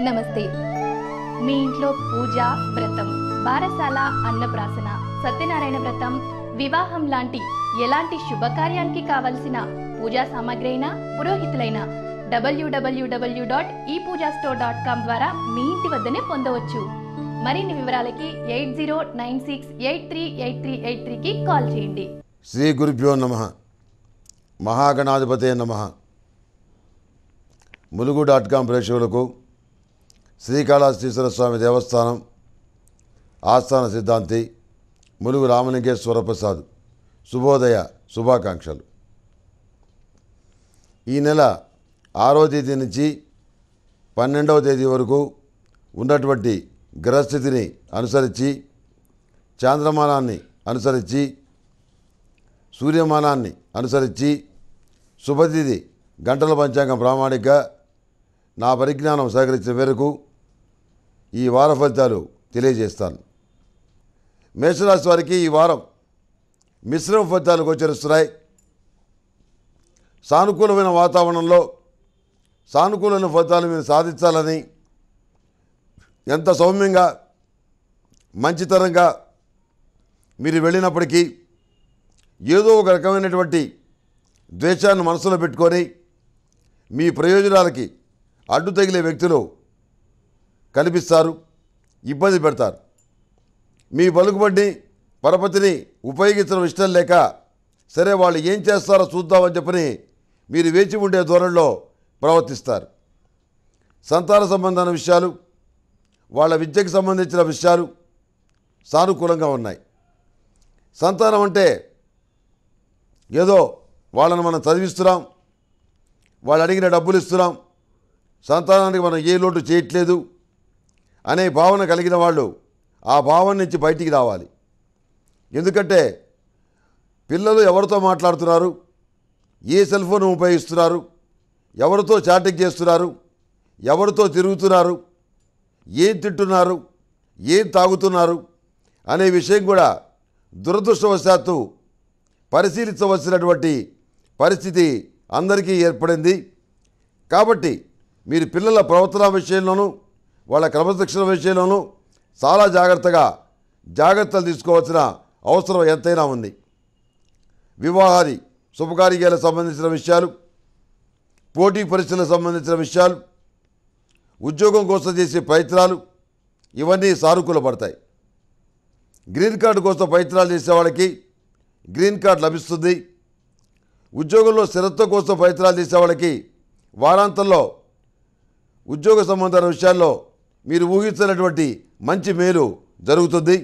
నమస్తే మీ ఇంట్లో పూజ వ్రతం బారసాల అన్నప్రాసన సత్యనారాయణ వ్రతం వివాహం లాంటి ఎలాంటి శుభకార్యానికి కావలసిన పూజా సామాగ్రి అయినా పురోహితులైన డబ్ల్యూడబ్ల్యూడబ్ల్యూ dot E Puja store dot com ద్వారా మీ ఇంటి వద్దనే పొందవచ్చు మరిన్ని వివరాలకి eight zero nine six eight three eight three eight త్రీకి కాల్ చేయండి శ్రీ గురుభ్యో నమ మహాగణాధిపతే నమ ములుగు డాట్ కాం ప్రేక్షకులకు శ్రీకాళహస్తీశ్వర స్వామి దేవస్థానం ఆస్థాన సిద్ధాంతి ములుగు రామలింగేశ్వర ప్రసాద్ శుభోదయ శుభాకాంక్షలు ఈ నెల ఆరో తేదీ నుంచి పన్నెండవ తేదీ వరకు ఉన్నటువంటి గ్రహస్థితిని అనుసరించి చాంద్రమానాన్ని అనుసరించి సూర్యమానాన్ని అనుసరించి శుభతిథి గంటల పంచాంగం ప్రామాణిక నా పరిజ్ఞానం సహకరించిన మేరకు ఈ వార ఫలితాలు తెలియజేస్తాను మేషరాశి వారికి ఈ వారం మిశ్రమ ఫలితాలు గోచరిస్తున్నాయి సానుకూలమైన వాతావరణంలో సానుకూలమైన ఫలితాలు మీరు సాధించాలని ఎంత సౌమ్యంగా మంచితనంగా మీరు వెళ్ళినప్పటికీ ఏదో ఒక రకమైనటువంటి ద్వేషాన్ని మనసులో పెట్టుకొని మీ ప్రయోజనాలకి అడ్డు తగిలే వ్యక్తులు కనిపిస్తారు ఇబ్బంది పెడతారు మీ పలుకుబడిని పరపతిని ఉపయోగించడం ఇష్టం లేక సరే వాళ్ళు ఏం చేస్తారో చూద్దామని చెప్పని మీరు వేచి ఉండే ధోరణిలో ప్రవర్తిస్తారు సంతాన సంబంధమైన విషయాలు వాళ్ళ విద్యకు సంబంధించిన విషయాలు సానుకూలంగా ఉన్నాయి సంతానం అంటే ఏదో వాళ్ళని మనం చదివిస్తున్నాం వాళ్ళు అడిగిన డబ్బులు ఇస్తున్నాం సంతానానికి మనం ఏ లోటు చేయట్లేదు అనే భావన కలిగిన వాళ్ళు ఆ భావన నుంచి బయటికి రావాలి ఎందుకంటే పిల్లలు ఎవరితో మాట్లాడుతున్నారు ఏ సెల్ ఫోన్ ఉపయోగిస్తున్నారు ఎవరితో చాటింగ్ చేస్తున్నారు ఎవరితో తిరుగుతున్నారు ఏం తింటున్నారు ఏం తాగుతున్నారు అనే విషయం కూడా దురదృష్టవశాత్తు పరిశీలించవలసినటువంటి పరిస్థితి అందరికీ ఏర్పడింది కాబట్టి మీరు పిల్లల ప్రవర్తన విషయంలోనూ వాళ్ళ క్రమశిక్షణ విషయంలోనూ చాలా జాగ్రత్తగా జాగ్రత్తలు తీసుకోవాల్సిన అవసరం ఎంతైనా ఉంది వివాహాది శుభకార్యాలకు సంబంధించిన విషయాలు పోటీ పరీక్షలకు సంబంధించిన విషయాలు ఉద్యోగం కోసం చేసే ప్రయత్నాలు ఇవన్నీ సానుకూల పడతాయి గ్రీన్ కార్డు కోసం ప్రయత్నాలు చేసే వాళ్ళకి గ్రీన్ కార్డు లభిస్తుంది ఉద్యోగంలో స్థిరత్వం కోసం ప్రయత్నాలు చేసే వాళ్ళకి వారాంతంలో ఉద్యోగ సంబంధమైన విషయాల్లో మీరు ఊహించినటువంటి మంచి మేలు జరుగుతుంది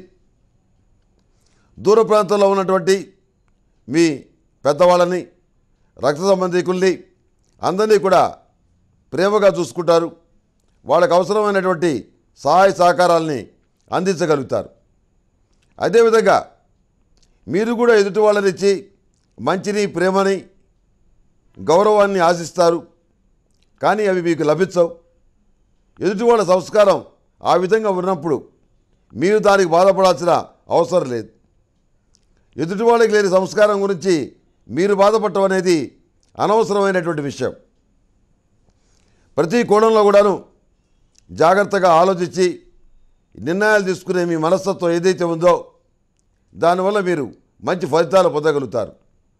దూర ప్రాంతంలో ఉన్నటువంటి మీ పెద్దవాళ్ళని రక్త సంబంధికుల్ని అందరినీ కూడా ప్రేమగా చూసుకుంటారు వాళ్ళకు అవసరమైనటువంటి సహాయ సహకారాలని అందించగలుగుతారు అదేవిధంగా మీరు కూడా ఎదుటి వాళ్ళనిచ్చి మంచిని ప్రేమని గౌరవాన్ని ఆశిస్తారు కానీ అవి మీకు లభించవు ఎదుటి వాళ్ళ సంస్కారం ఆ విధంగా ఉన్నప్పుడు మీరు దానికి బాధపడాల్సిన అవసరం లేదు ఎదుటి వాళ్ళకి లేని సంస్కారం గురించి మీరు బాధపడటం అనేది అనవసరమైనటువంటి విషయం ప్రతి కోణంలో కూడాను జాగ్రత్తగా ఆలోచించి నిర్ణయాలు తీసుకునే మీ మనస్తత్వం ఏదైతే ఉందో దానివల్ల మీరు మంచి ఫలితాలు పొందగలుగుతారు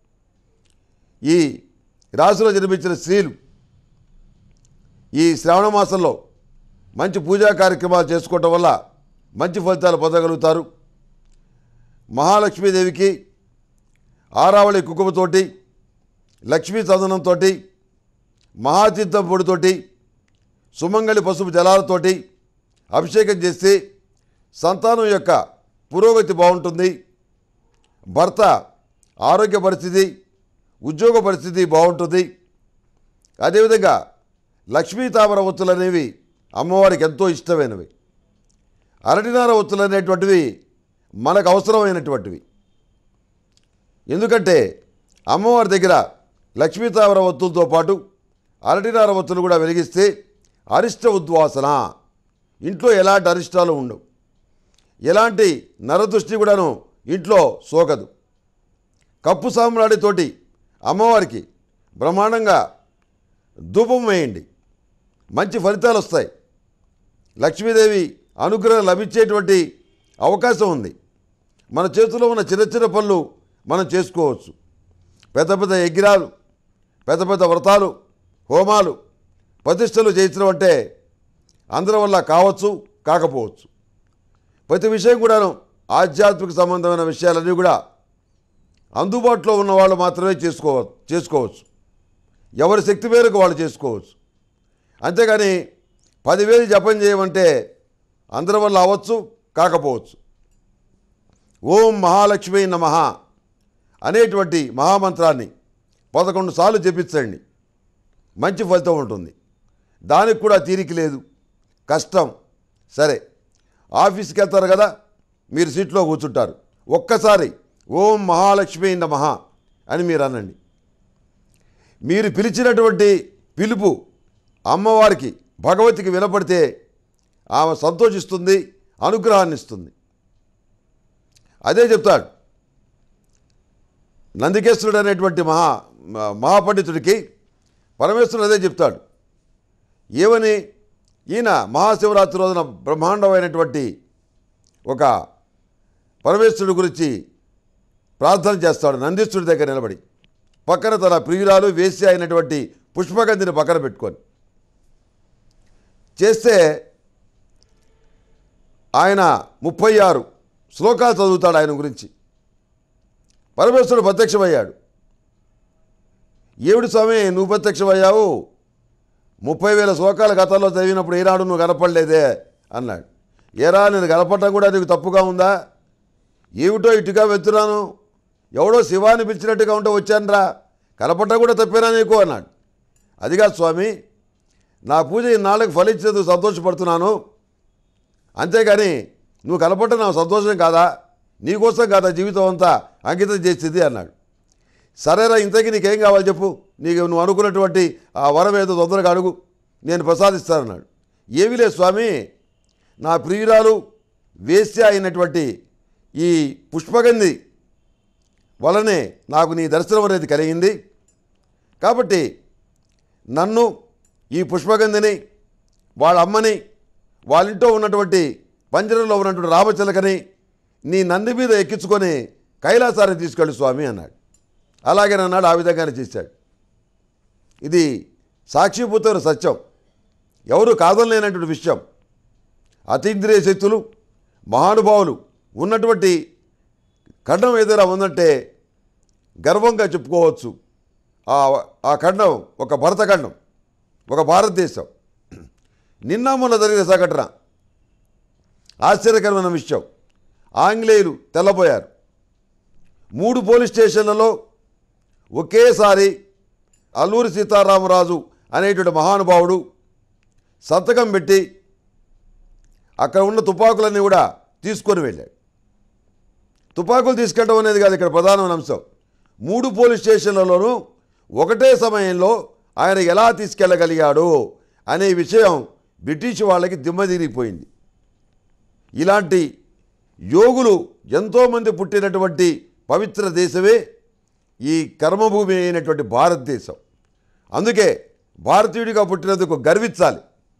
ఈ రాశిలో జన్మించిన స్త్రీలు ఈ శ్రావణ మాసంలో మంచి పూజా కార్యక్రమాలు చేసుకోవటం వల్ల మంచి ఫలితాలు పొందగలుగుతారు మహాలక్ష్మీదేవికి ఆరావళి కుంకుమతోటి లక్ష్మీ చందనంతో మహాతీర్థం పొడితోటి సుమంగళి పసుపు జలాలతోటి అభిషేకం చేస్తే సంతానం యొక్క పురోగతి బాగుంటుంది భర్త ఆరోగ్య పరిస్థితి ఉద్యోగ పరిస్థితి బాగుంటుంది అదేవిధంగా లక్ష్మీ తామర ఒత్తులు అనేవి అమ్మవారికి ఎంతో ఇష్టమైనవి అరటినార ఒత్తులు అనేటువంటివి మనకు అవసరమైనటువంటివి ఎందుకంటే అమ్మవారి దగ్గర లక్ష్మీ తామర ఒత్తులతో పాటు అరటినార ఒత్తులు కూడా వెలిగిస్తే అరిష్ట ఉద్వాసన ఇంట్లో ఎలాంటి అరిష్టాలు ఉండవు ఎలాంటి నరదృష్టి కూడాను ఇంట్లో సోకదు కప్పు సామ్రాడితోటి అమ్మవారికి బ్రహ్మాండంగా ధూపం వేయండి మంచి ఫలితాలు వస్తాయి లక్ష్మీదేవి అనుగ్రహం లభించేటువంటి అవకాశం ఉంది మన చేతిలో ఉన్న చిన్న చిన్న పనులు మనం చేసుకోవచ్చు పెద్ద పెద్ద యజ్ఞాలు పెద్ద పెద్ద వ్రతాలు హోమాలు ప్రతిష్టలు చేయించడం అంటే అందరి వల్ల కావచ్చు కాకపోవచ్చు ప్రతి విషయం కూడాను ఆధ్యాత్మిక సంబంధమైన విషయాలన్నీ కూడా అందుబాటులో ఉన్న వాళ్ళు మాత్రమే చేసుకోవ చేసుకోవచ్చు ఎవరి శక్తి మేరకు వాళ్ళు చేసుకోవచ్చు అంతేగాని పదివేలు జపం చేయమంటే అందరి వల్ల అవ్వచ్చు కాకపోవచ్చు ఓం మహాలక్ష్మి నమ అనేటువంటి మహామంత్రాన్ని పదకొండు సార్లు జపించండి మంచి ఫలితం ఉంటుంది దానికి కూడా తీరిక లేదు కష్టం సరే ఆఫీస్కి వెళ్తారు కదా మీరు సీట్లో కూర్చుంటారు ఒక్కసారి ఓం మహాలక్ష్మి నమ అని మీరు అనండి మీరు పిలిచినటువంటి పిలుపు అమ్మవారికి భగవతికి వినపడితే ఆమె సంతోషిస్తుంది అనుగ్రహాన్ని ఇస్తుంది అదే చెప్తాడు నందికేశ్వరుడు అనేటువంటి మహా మ- మహాపండితుడికి పరమేశ్వరుడు అదే చెప్తాడు ఏమని ఈయన మహాశివరాత్రి రోజున బ్రహ్మాండమైనటువంటి ఒక పరమేశ్వరుడి గురించి ప్రార్థన చేస్తాడు నందీశ్వరుడి దగ్గర నిలబడి పక్కన తన ప్రియురాలు వేసి అయినటువంటి పుష్పగంధిని పక్కన పెట్టుకొని చేస్తే ఆయన ముప్పై ఆరు శ్లోకాలు చదువుతాడు ఆయన గురించి పరమేశ్వరుడు ప్రత్యక్షమయ్యాడు ఏమిటి స్వామి నువ్వు ప్రత్యక్షమయ్యావు ముప్పై వేల శ్లోకాలు గతంలో చదివినప్పుడు ఈనాడు నువ్వు కనపడలేదే అన్నాడు ఏరా నేను కనపడటం కూడా నీకు తప్పుగా ఉందా ఏమిటో ఇటుగా వెళ్తున్నాను ఎవడో శివాన్ని పిలిచినట్టుగా ఉంటే వచ్చానురా కనపడటం కూడా తప్పేనా నీకు అన్నాడు అదిగా స్వామి నా పూజ ఇన్నాళ్ళకి ఫలించేందుకు సంతోషపడుతున్నాను అంతేగాని నువ్వు కనపడటం నాకు సంతోషం కాదా నీకోసం కాదా జీవితం అంతా అంకితం చేసేది అన్నాడు సరేరా ఇంతకీ నీకేం కావాలి చెప్పు నీకు నువ్వు అనుకున్నటువంటి ఆ వరం ఏదో తొందరగా అడుగు నేను ప్రసాదిస్తానన్నాడు ఏమీ లేదు స్వామి నా ప్రియురాలు వేశ్య అయినటువంటి ఈ పుష్పగంధి వలనే నాకు నీ దర్శనం అనేది కలిగింది కాబట్టి నన్ను ఈ పుష్పగంధిని వాళ్ళ అమ్మని వాళ్ళ ఇంట్లో ఉన్నటువంటి పంజరంలో ఉన్నటువంటి రామచిలకని నీ నంది మీద ఎక్కించుకొని కైలాసాన్ని తీసుకెళ్ళు స్వామి అన్నాడు అలాగే అన్నాడు ఆ విధంగానే చేశాడు ఇది సాక్షిభూతమైన సత్యం ఎవరు కాదనలేనటువంటి విషయం అతీంద్రియ శక్తులు మహానుభావులు ఉన్నటువంటి ఖండం ఏదైనా ఉందంటే గర్వంగా చెప్పుకోవచ్చు ఆ ఆ ఖండం ఒక భరతఖండం ఒక భారతదేశం నిన్న మొన్న జరిగిన సంఘటన ఆశ్చర్యకరమైన విషయం ఆంగ్లేయులు తెల్లబోయారు మూడు పోలీస్ స్టేషన్లలో ఒకేసారి అల్లూరి సీతారామరాజు అనేటువంటి మహానుభావుడు సంతకం పెట్టి అక్కడ ఉన్న తుపాకులన్నీ కూడా తీసుకొని వెళ్ళాడు తుపాకులు తీసుకెళ్ళడం అనేది కాదు ఇక్కడ ప్రధానమైన అంశం మూడు పోలీస్ స్టేషన్లలోనూ ఒకటే సమయంలో ఆయన ఎలా తీసుకెళ్ళగలిగాడు అనే విషయం బ్రిటిష్ వాళ్ళకి దిమ్మదిరిగిపోయింది ఇలాంటి యోగులు ఎంతోమంది పుట్టినటువంటి పవిత్ర దేశమే ఈ కర్మభూమి అయినటువంటి భారతదేశం అందుకే భారతీయుడిగా పుట్టినందుకు గర్వించాలి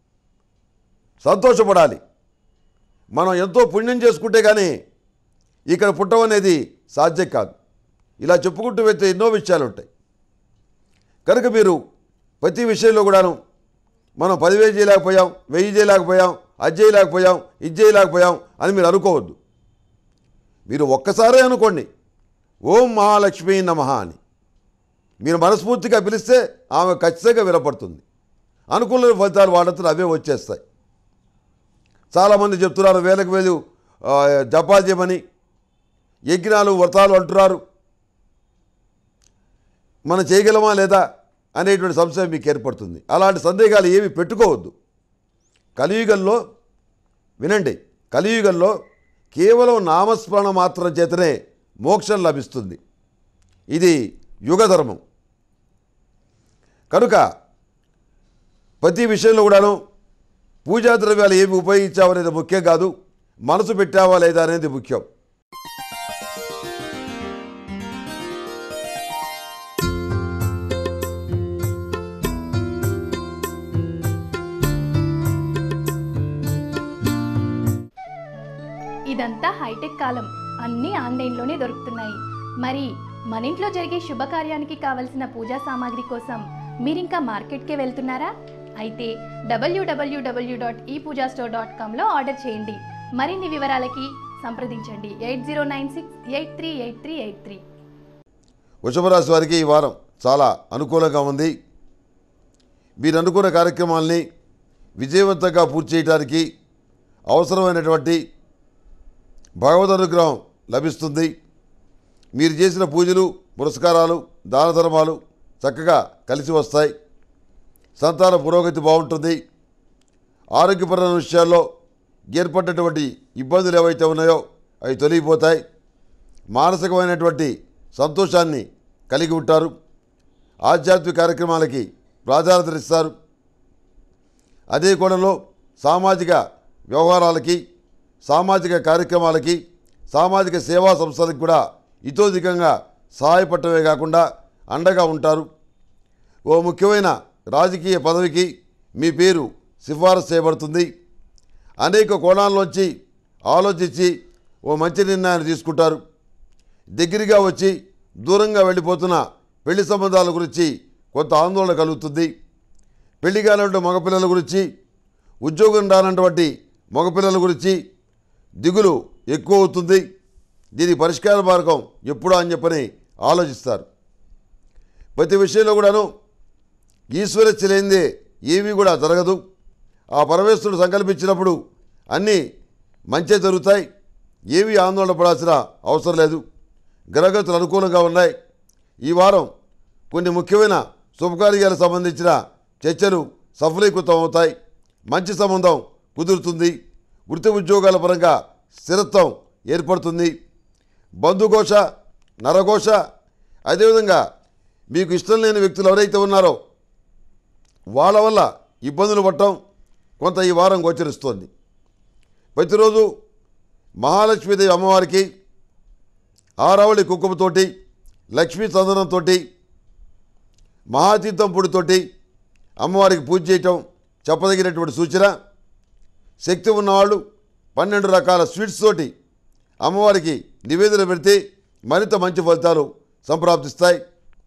సంతోషపడాలి మనం ఎంతో పుణ్యం చేసుకుంటే కానీ ఇక్కడ పుట్టం అనేది సాధ్యం కాదు ఇలా చెప్పుకుంటూ వెళ్తే ఎన్నో విషయాలు ఉంటాయి కనుక మీరు ప్రతి విషయంలో కూడాను మనం పదివేలు చేయలేకపోయాం వెయ్యి చేయలేకపోయాం అది చేయలేకపోయాం ఇది చేయలేకపోయాం అని మీరు అనుకోవద్దు మీరు ఒక్కసారే అనుకోండి ఓం మహాలక్ష్మీ నమః అని మీరు మనస్ఫూర్తిగా పిలిస్తే ఆమె ఖచ్చితంగా వినపడుతుంది అనుకూల ఫలితాలు వాడంతా అవే వచ్చేస్తాయి చాలామంది చెప్తున్నారు వేలకు వేలు ఆ, జపాలు చేయమని యజ్ఞాలు వ్రతాలు అంటున్నారు మనం చేయగలమా లేదా అనేటువంటి సంశయం మీకు ఏర్పడుతుంది అలాంటి సందేహాలు ఏమి పెట్టుకోవద్దు కలియుగంలో వినండి కలియుగంలో కేవలం నామస్మరణ మాత్రం చేతనే మోక్షం లభిస్తుంది ఇది యుగధర్మం కనుక ప్రతి విషయంలో కూడాను పూజా ద్రవ్యాలు ఏమి ఉపయోగించావనేది ముఖ్యం కాదు మనసు పెట్టావా లేదా అనేది ముఖ్యం ఇదంతా హైటెక్ కాలం అన్నీ ఆన్లైన్లోనే దొరుకుతున్నాయి మరి మన ఇంట్లో జరిగే శుభకార్యానికి కావలసిన పూజా సామాగ్రి కోసం మీరింకా మార్కెట్కే వెళ్తున్నారా అయితే W W W dot E Puja store dot కామ్లో ఆర్డర్ చేయండి మరిన్ని వివరాలకి సంప్రదించండి eight zero nine six eight three eight three eight three వృషభరాశి వారికి ఈ వారం చాలా అనుకూలంగా ఉంది మీరు అనుకున్న కార్యక్రమాల్ని విజయవంతంగా పూర్తి చేయడానికి అవసరమైనటువంటి భగవద్ అనుగ్రహం లభిస్తుంది మీరు చేసిన పూజలు పురస్కారాలు దాన ధర్మాలు చక్కగా కలిసి వస్తాయి సంతాన పురోగతి బాగుంటుంది ఆరోగ్యపరమైన విషయాల్లో ఏర్పడినటువంటి ఇబ్బందులు ఏవైతే ఉన్నాయో అవి తొలగిపోతాయి మానసికమైనటువంటి సంతోషాన్ని కలిగి ఉంటారు ఆధ్యాత్మిక కార్యక్రమాలకి ప్రాధాన్యత ఇస్తారు అదే కోణంలో సామాజిక వ్యవహారాలకి సామాజిక కార్యక్రమాలకి సామాజిక సేవా సంస్థలకు కూడా ఇతోధికంగా సహాయపడటమే కాకుండా అండగా ఉంటారు ఓ ముఖ్యమైన రాజకీయ పదవికి మీ పేరు సిఫారసు చేయబడుతుంది అనేక కోణాల్లోంచి ఆలోచించి ఓ మంచి నిర్ణయాన్ని తీసుకుంటారు దగ్గరగా వచ్చి దూరంగా వెళ్ళిపోతున్న పెళ్లి సంబంధాల గురించి కొంత ఆందోళన కలుగుతుంది పెళ్లి కానటువంటి మగపిల్లల గురించి ఉద్యోగం రానటువంటి మగపిల్లల గురించి దిగులు ఎక్కువ అవుతుంది దీని పరిష్కార మార్గం ఎప్పుడో అని చెప్పని ఆలోచిస్తారు ప్రతి విషయంలో కూడాను ఈశ్వరస్య లేనిదే ఏమీ కూడా జరగదు ఆ పరమేశ్వరుడు సంకల్పించినప్పుడు అన్నీ మంచే జరుగుతాయి ఏమీ ఆందోళన పడాల్సిన అవసరం లేదు గ్రహగతులు అనుకూలంగా ఉన్నాయి ఈ వారం కొన్ని ముఖ్యమైన శుభకార్యాలకు సంబంధించిన చర్చలు సఫలీకృతం అవుతాయి మంచి సంబంధం కుదురుతుంది వృత్తి ఉద్యోగాల పరంగా స్థిరత్వం ఏర్పడుతుంది బంధుఘోష నరఘోష అదేవిధంగా మీకు ఇష్టం లేని వ్యక్తులు ఎవరైతే ఉన్నారో వాళ్ళ వల్ల ఇబ్బందులు పడటం కొంత ఈ వారం గోచరిస్తోంది ప్రతిరోజు మహాలక్ష్మీదేవి అమ్మవారికి ఆరావళి కుంకుమతోటి లక్ష్మీ చందనంతో మహాతీర్థం పొడితోటి అమ్మవారికి పూజ చేయటం చెప్పదగినటువంటి సూచన శక్తి ఉన్నవాళ్ళు పన్నెండు రకాల స్వీట్స్ తోటి అమ్మవారికి నివేదన పెడితే మరింత మంచి ఫలితాలు సంప్రాప్తిస్తాయి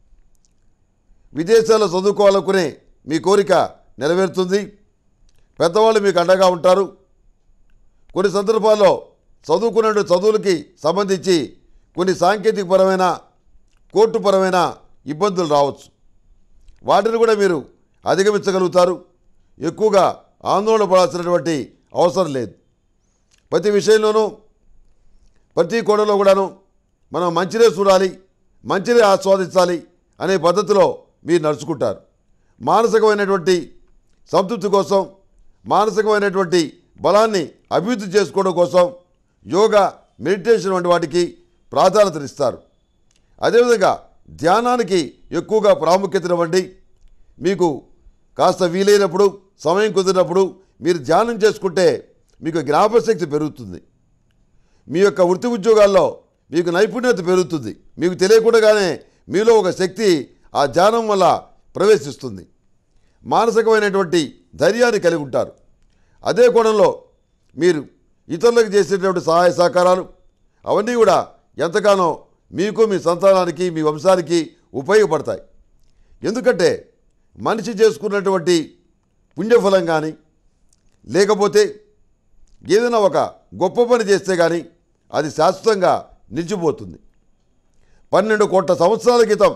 విదేశాల్లో చదువుకోవాలనుకునే మీ కోరిక నెరవేరుతుంది పెద్దవాళ్ళు మీకు అండగా ఉంటారు కొన్ని సందర్భాల్లో చదువుకునే చదువులకి సంబంధించి కొన్ని సాంకేతికపరమైన కోర్టుపరమైన ఇబ్బందులు రావచ్చు వాటిని కూడా మీరు అధిగమించగలుగుతారు ఎక్కువగా ఆందోళన పడాల్సినటువంటి అవసరం లేదు ప్రతి విషయంలోనూ ప్రతి కోణంలో కూడాను మనం మంచినే చూడాలి మంచినే ఆస్వాదించాలి అనే పద్ధతిలో మీరు నడుచుకుంటారు మానసికమైనటువంటి సంతృప్తి కోసం మానసికమైనటువంటి బలాన్ని అభివృద్ధి చేసుకోవడం కోసం యోగా మెడిటేషన్ వంటి వాటికి ప్రాధాన్యతనిస్తారు అదేవిధంగా ధ్యానానికి ఎక్కువగా ప్రాముఖ్యతనివ్వండి మీకు కాస్త వీలైనప్పుడు సమయం కుదిరినప్పుడు మీరు ధ్యానం చేసుకుంటే మీకు జ్ఞాపశక్తి పెరుగుతుంది మీ యొక్క వృత్తి ఉద్యోగాల్లో మీకు నైపుణ్యత పెరుగుతుంది మీకు తెలియకుండానే మీలో ఒక శక్తి ఆ ధ్యానం వల్ల ప్రవేశిస్తుంది మానసికమైనటువంటి ధైర్యాన్ని కలిగి ఉంటారు అదే కోణంలో మీరు ఇతరులకు చేసేటువంటి సహాయ సహకారాలు అవన్నీ కూడా ఎంతగానో మీకు మీ సంతానానికి మీ వంశానికి ఉపయోగపడతాయి ఎందుకంటే మనిషి చేసుకున్నటువంటి పుణ్యఫలం కానీ లేకపోతే ఏదైనా ఒక గొప్ప పని చేస్తే కానీ అది శాశ్వతంగా నిలిచిపోతుంది పన్నెండు కోట్ల సంవత్సరాల క్రితం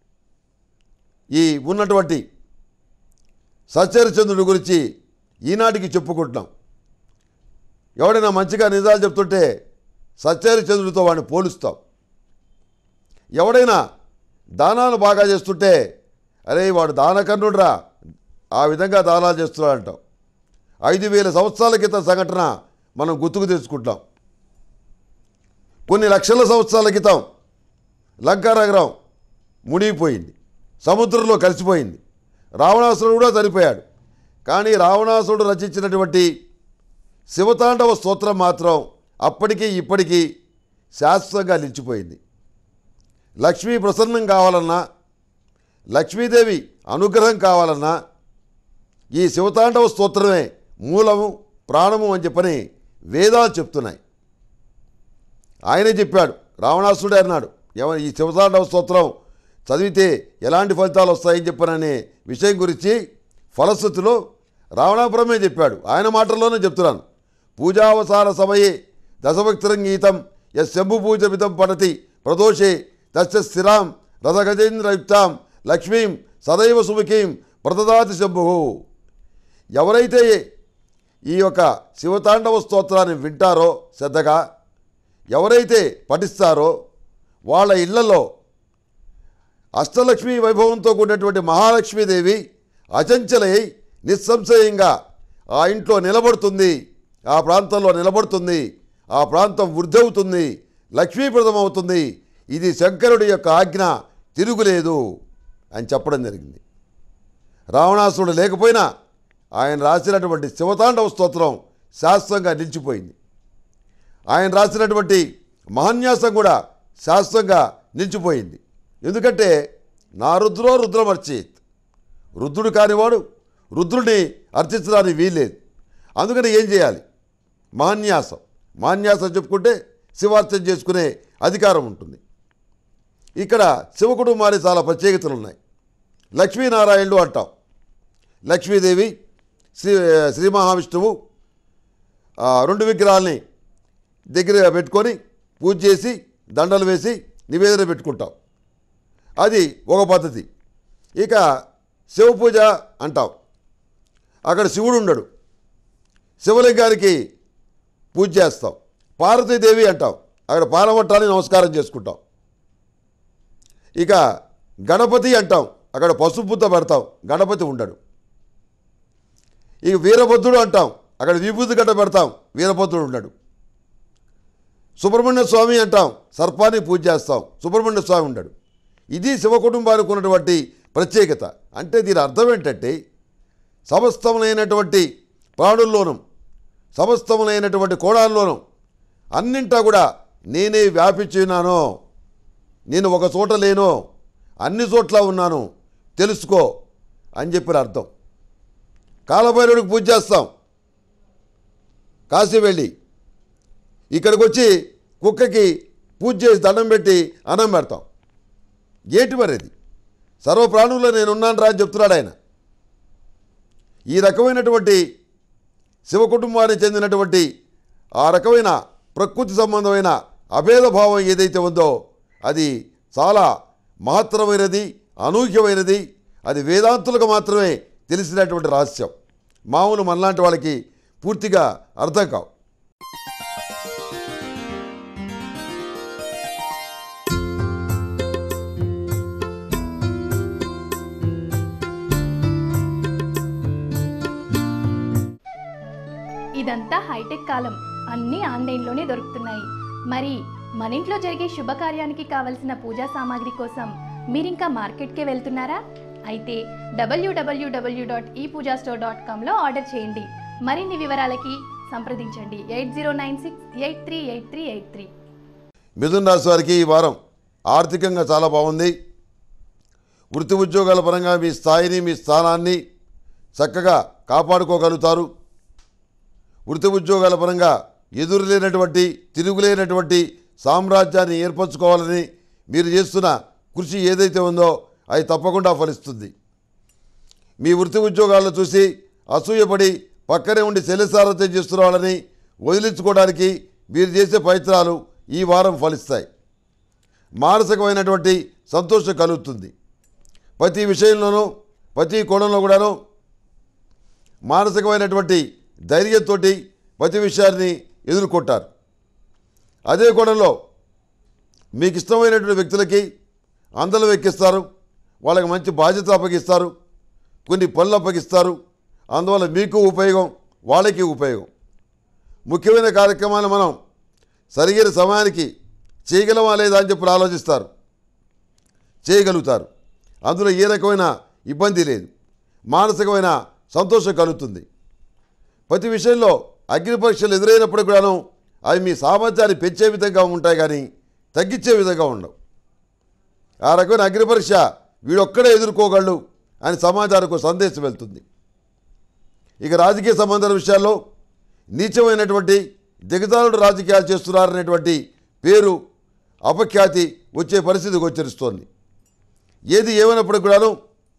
ఈ ఉన్నటువంటి సత్యహరిచంద్రుడి గురించి ఈనాటికి చెప్పుకుంటున్నాం ఎవడైనా మంచిగా నిజాలు చెప్తుంటే సత్యహరిచంద్రుడితో వాడిని పోలుస్తాం ఎవడైనా దానాలు బాగా చేస్తుంటే అరే వాడు దానకర్ణుడురా ఆ విధంగా దానాలు చేస్తున్నాడు అంటాం ఐదు వేల సంవత్సరాల క్రితం సంఘటన మనం గుర్తుకు తెచ్చుకుంటాం కొన్ని లక్షల సంవత్సరాల క్రితం లంకానగరం మునిగిపోయింది సముద్రంలో కలిసిపోయింది రావణాసురుడు కూడా చనిపోయాడు కానీ రావణాసురుడు రచించినటువంటి శివతాండవ స్తోత్రం మాత్రం అప్పటికీ ఇప్పటికీ శాశ్వతంగా నిలిచిపోయింది లక్ష్మీ ప్రసన్నం కావాలన్నా లక్ష్మీదేవి అనుగ్రహం కావాలన్నా ఈ శివతాండవ స్తోత్రమే మూలము ప్రాణము అని చెప్పని వేదాలు చెప్తున్నాయి ఆయనే చెప్పాడు రావణాసుడే అన్నాడు ఏమని ఈ శివతాండవ స్తోత్రం చదివితే ఎలాంటి ఫలితాలు వస్తాయని చెప్పననే విషయం గురించి ఫలశ్రుతిలో రావణాపురమే చెప్పాడు ఆయన మాటల్లోనే చెప్తున్నాను పూజావసాన సమయే దశభక్తిరంగీతం ఎస్ శంభు పూజమితం పడతి ప్రదోషే తస్య స్థిరాం రథగజేంద్రయుక్తాం లక్ష్మీం సదైవ సుముఖీం ప్రదదాతి శంభు ఎవరైతే ఈ యొక్క శివతాండవ స్తోత్రాన్ని వింటారో శ్రద్ధగా ఎవరైతే పఠిస్తారో వాళ్ళ ఇళ్లలో అష్టలక్ష్మి వైభవంతో కూడినటువంటి మహాలక్ష్మీదేవి అచంచలై నిస్సంశయంగా ఆ ఇంట్లో నిలబడుతుంది ఆ ప్రాంతంలో నిలబడుతుంది ఆ ప్రాంతం వృద్ధి అవుతుంది లక్ష్మీప్రదం అవుతుంది ఇది శంకరుడి యొక్క ఆజ్ఞ తిరుగులేదు అని చెప్పడం జరిగింది రావణాసురుడు లేకపోయినా ఆయన రాసినటువంటి శివతాండవ స్తోత్రం శాస్త్రంగా నిలిచిపోయింది ఆయన రాసినటువంటి మహాన్యాసం కూడా శాస్త్రంగా నిలిచిపోయింది ఎందుకంటే నా రుద్రో రుద్రమర్చేత్ రుద్రుడు కానివాడు రుద్రుడిని అర్చించడానికి వీల్లేదు అందుకని ఏం చేయాలి మహాన్యాసం మహాన్యాసం చెప్పుకుంటే శివార్చన చేసుకునే అధికారం ఉంటుంది ఇక్కడ శివ కుటుంబానికి చాలా ప్రత్యేకతలు ఉన్నాయి లక్ష్మీనారాయణుడు అంటాం లక్ష్మీదేవి శ్రీ శ్రీ మహావిష్ణువు ఆ, రెండు విగ్రహాలని దగ్గర పెట్టుకొని పూజ చేసి దండలు వేసి నివేదన పెట్టుకుంటాం అది ఒక పద్ధతి ఇక శివ పూజ అంటాం అక్కడ శివుడు ఉండడు శివలింగానికి పూజ చేస్తాం పార్వతీదేవి అంటాం అక్కడ పాలవట్టాన్ని నమస్కారం చేసుకుంటాం ఇక గణపతి అంటాం అక్కడ పసుపుతో పెడతాం గణపతి ఉండడు ఇక వీరభద్రుడు అంటాం అక్కడ విభూతి గడ్డ పెడతాం వీరభద్రుడు ఉండడు సుబ్రహ్మణ్య స్వామి అంటాం సర్పాన్ని పూజ చేస్తాం సుబ్రహ్మణ్య స్వామి ఉండడు ఇది శివ కుటుంబానికి ఉన్నటువంటి ప్రత్యేకత అంటే దీని అర్థం ఏంటంటే సమస్తములైనటువంటి ప్రాణుల్లోనూ సమస్తములైనటువంటి కోణాల్లోనూ అన్నింటా కూడా నేనే వ్యాపించి ఉన్నాను నేను ఒక చోట లేను అన్ని చోట్ల ఉన్నాను తెలుసుకో అని చెప్పిన అర్థం కాలభైరవుడికి పూజ చేస్తాం కాశీ వెళ్ళి ఇక్కడికి వచ్చి కుక్కకి పూజ చేసి దండం పెట్టి అన్నం పెడతాం ఏంటి మరి అది సర్వ ప్రాణుల్లో నేను ఉన్నాను రా అని చెప్తున్నాడు ఆయన ఈ రకమైనటువంటి శివ కుటుంబానికి చెందినటువంటి ఆ రకమైన ప్రకృతి సంబంధమైన అభేద భావం ఏదైతే ఉందో అది చాలా మహత్తరమైనది అనూహ్యమైనది అది వేదాంతులకు మాత్రమే తెలిసినటువంటి రహస్యం మామూలు మనలాంటి వాళ్ళకి పూర్తిగా అర్థం కావు ఇదంతా హైటెక్ కాలం అన్నీ ఆన్లైన్లోనే దొరుకుతున్నాయి మరి మన ఇంట్లో జరిగే శుభకార్యానికి కావలసిన పూజా సామాగ్రి కోసం మీరింకా మార్కెట్కే వెళ్తున్నారా అయితే W W W dot E Puja store dot కామ్లో ఆర్డర్ చేయండి మరిన్ని వివరాలకి సంప్రదించండి eight zero nine six eight three eight three eight three మిథున రాశి వారికి ఈ వారం ఆర్థికంగా చాలా బాగుంది వృత్తి ఉద్యోగాల పరంగా మీ స్థాయిని మీ స్థానాన్ని చక్కగా కాపాడుకోగలుగుతారు వృత్తి ఉద్యోగాల పరంగా ఎదురులేనటువంటి తిరుగులేనటువంటి సామ్రాజ్యాన్ని ఏర్పరచుకోవాలని మీరు చేస్తున్న కృషి ఏదైతే ఉందో అది తప్పకుండా ఫలిస్తుంది మీ వృత్తి ఉద్యోగాలను చూసి అసూయపడి పక్కనే ఉండి శల్యసారథ్యం చేస్తున్న వాళ్ళని వదిలించుకోవడానికి మీరు చేసే ప్రయత్నాలు ఈ వారం ఫలిస్తాయి మానసికమైనటువంటి సంతోషం కలుగుతుంది ప్రతి విషయంలోనూ ప్రతి కోణంలో కూడాను మానసికమైనటువంటి ధైర్యంతో ప్రతి విషయాన్ని ఎదుర్కొంటారు అదే కోణంలో మీకు ఇష్టమైనటువంటి వ్యక్తులకి అందలం ఎక్కిస్తారు వాళ్ళకి మంచి బాధ్యత అప్పగిస్తారు కొన్ని పనులు అప్పగిస్తారు అందువల్ల మీకు ఉపయోగం వాళ్ళకి ఉపయోగం ముఖ్యమైన కార్యక్రమాలు మనం సరిగిన సమయానికి చేయగలమా లేదా అని చెప్పి ఆలోచిస్తారు చేయగలుగుతారు అందులో ఏ రకమైన ఇబ్బంది లేదు మానసికమైన సంతోషం కలుగుతుంది ప్రతి విషయంలో అగ్ని పరీక్షలు ఎదురైనప్పుడు కూడాను అవి మీ సామర్థ్యాన్ని పెంచే విధంగా ఉంటాయి కానీ తగ్గించే విధంగా ఉండవు ఆ రకమైన అగ్ని పరీక్ష వీడొక్కడే ఎదుర్కోగలడు అని సమాజానికి ఒక సందేశం వెళ్తుంది ఇక రాజకీయ సంబంధాల విషయాల్లో నీచమైనటువంటి దిగజారుడు రాజకీయాలు చేస్తున్నారనేటువంటి పేరు అపఖ్యాతి వచ్చే పరిస్థితి గోచరిస్తోంది ఏది ఏమైనప్పటికీ కూడాను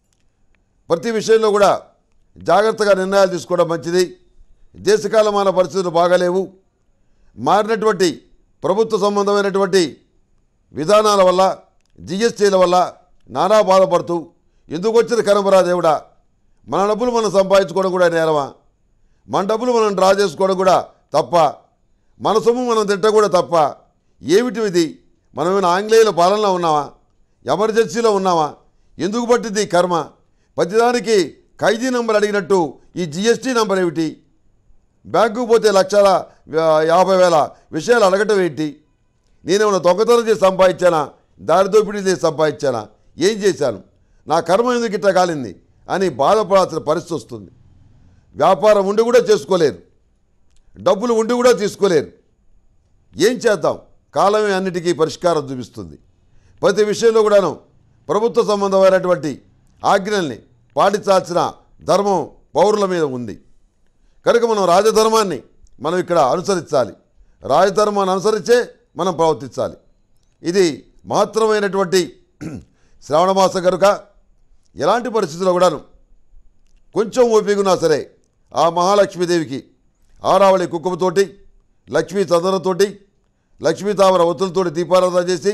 ప్రతి విషయంలో కూడా జాగ్రత్తగా నిర్ణయాలు తీసుకోవడం మంచిది దేశకాలమాన పరిస్థితులు బాగాలేవు మారినటువంటి ప్రభుత్వ సంబంధమైనటువంటి విధానాల వల్ల జిఎస్టీల వల్ల నానా బాధపడుతూ ఎందుకు వచ్చిన కనబరా దేవుడా మన డబ్బులు మనం సంపాదించుకోవడం కూడా నేరమా మన డబ్బులు మనం డ్రా చేసుకోవడం కూడా తప్ప మన సొమ్ము మనం తిట్టడం కూడా తప్ప ఏమిటి ఇది మనమేమైనా ఆంగ్లేయుల పాలనలో ఉన్నామా ఎమర్జెన్సీలో ఉన్నామా ఎందుకు పట్టింది ఈ కర్మ ప్రతిదానికి ఖైదీ నంబర్ అడిగినట్టు ఈ జిఎస్టీ నంబర్ ఏమిటి బ్యాంకుకు పోతే లక్షల ఆ, యాభై వేల విషయాలు అడగటం ఏంటి నేనేమైనా దొంగతనం చేసి సంపాదించానా దారి దోపిడీ చేసి సంపాదించానా ఏం చేశాను నా కర్మ ఎందుకు ఇట్లా కాలింది అని బాధపడాల్సిన పరిస్థితి వస్తుంది వ్యాపారం ఉండి కూడా చేసుకోలేరు డబ్బులు ఉండి కూడా తీసుకోలేరు ఏం చేద్దాం కాలమే అన్నిటికీ పరిష్కారం చూపిస్తుంది ప్రతి విషయంలో కూడాను ప్రభుత్వ సంబంధమైనటువంటి ఆజ్ఞల్ని పాటించాల్సిన ధర్మం పౌరుల మీద ఉంది కనుక మనం రాజధర్మాన్ని మనం ఇక్కడ అనుసరించాలి రాజధర్మాన్ని అనుసరించే మనం ప్రవర్తించాలి ఇది మహత్తరమైనటువంటి శ్రావణ మాసం కనుక ఎలాంటి పరిస్థితుల్లో కూడాను కొంచెం ఓపికన్నా సరే ఆ మహాలక్ష్మీదేవికి ఆరావళి కుక్కమతోటి లక్ష్మీ చందనంతోటి లక్ష్మీ తామర ఒత్తులతోటి దీపారాధన చేసి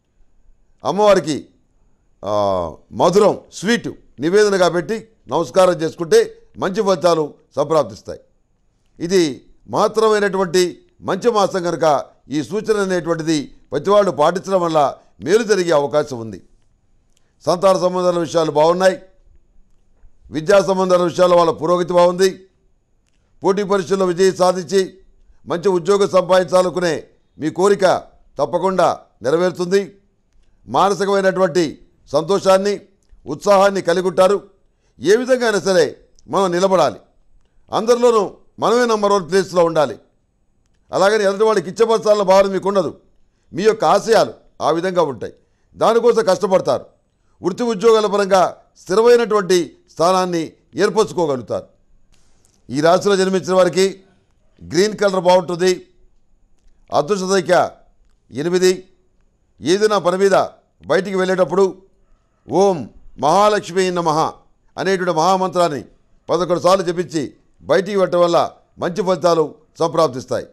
అమ్మవారికి ఆ, మధురం స్వీట్ నివేదనగా పెట్టి నమస్కారం చేసుకుంటే మంచి ఫలితాలు సంప్రాప్తిస్తాయి ఇది మహత్తరమైనటువంటి మంచి మాసం కనుక ఈ సూచన అనేటువంటిది ప్రతి వాళ్ళు పాటించడం వల్ల మేలు జరిగే అవకాశం ఉంది సంతాన సంబంధాల విషయాలు బాగున్నాయి విద్యా సంబంధాల విషయాల్లో వాళ్ళ పురోగతి బాగుంది పోటీ పరీక్షల్లో విజయం సాధించి మంచి ఉద్యోగం సంపాదించాలనుకునే మీ కోరిక తప్పకుండా నెరవేరుతుంది మానసికమైనటువంటి సంతోషాన్ని ఉత్సాహాన్ని కలిగి ఉంటారు ఏ విధంగా అయినా సరే మనం నిలబడాలి అందరిలోనూ మనమే నంబర్ వన్ ప్లేస్లో ఉండాలి అలాగని ఎదుటి వాళ్ళకి ఇచ్చపరచాలన్న భావన మీకు ఉండదు మీ యొక్క ఆశయాలు ఆ విధంగా ఉంటాయి దానికోసం కష్టపడతారు వృత్తి ఉద్యోగాల పరంగా స్థిరమైనటువంటి స్థానాన్ని ఏర్పరచుకోగలుగుతారు ఈ రాశిలో జన్మించిన వారికి గ్రీన్ కలర్ బాగుంటుంది అదృష్ట సంఖ్య ఎనిమిది ఏదైనా పని మీద బయటికి వెళ్ళేటప్పుడు ఓం మహాలక్ష్మి నమః అనేటువంటి మహామంత్రాన్ని పదకొండు సార్లు జపించి బయటికి పెట్టడం వల్ల మంచి ఫలితాలు సంప్రాప్తిస్తాయి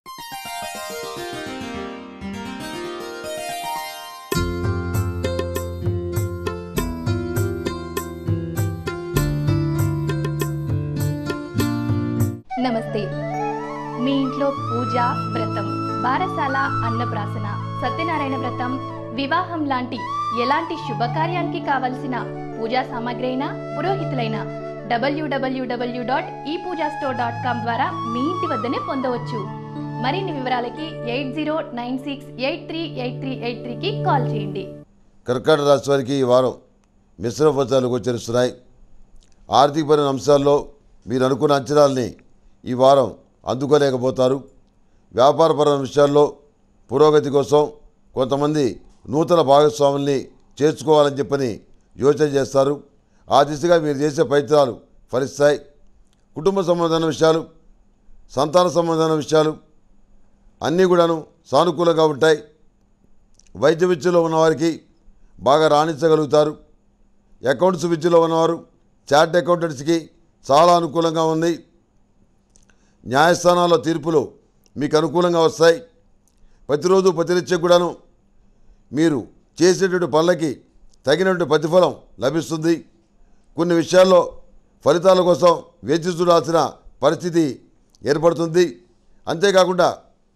నమస్తే మీ ఇంట్లో పూజ వ్రతం బారసాల అన్నప్రాసన సత్యనారాయణ వ్రతం వివాహం లాంటి ఎలాంటి శుభకార్యానికి కావలసిన పూజా సామాగ్రి అయినా పురోహితులైన డబ్ల్యూడబ్ల్యూడబ్ల్యూ dot E Puja store dot com ద్వారా మీ ఇంటి వద్దనే పొందవచ్చు మరిన్ని వివరాలకి eight zero nine six eight three eight three eight త్రీకి కాల్ చేయండి కర్కాటక రాశి వారికి ఈ వారం మిశ్రమ ఫలితాలు గోచరిస్తున్నాయి ఆర్థికపరమైన అంశాల్లో మీరు అనుకున్న అంచనాల్ని ఈ వారం అందుకోలేకపోతారు వ్యాపారపరమైన విషయాల్లో పురోగతి కోసం కొంతమంది నూతన భాగస్వాముల్ని చేర్చుకోవాలని చెప్పని యోచన చేస్తారు ఆ దిశగా మీరు చేసే ప్రయత్నాలు ఫలిస్తాయి కుటుంబ సంబంధమైన విషయాలు సంతాన సంబంధమైన విషయాలు అన్నీ కూడాను సానుకూలంగా ఉంటాయి వైద్య విద్యలో ఉన్నవారికి బాగా రాణించగలుగుతారు అకౌంట్స్ విద్యలో ఉన్నవారు చార్ట్ అకౌంటెంట్స్కి చాలా అనుకూలంగా ఉంది న్యాయస్థానాల్లో తీర్పులు మీకు అనుకూలంగా వస్తాయి ప్రతిరోజు ప్రతినిత్యం కూడాను మీరు చేసేటువంటి పనులకి తగినటువంటి ప్రతిఫలం లభిస్తుంది కొన్ని విషయాల్లో ఫలితాల కోసం వేచి చూడాల్సిన పరిస్థితి ఏర్పడుతుంది అంతేకాకుండా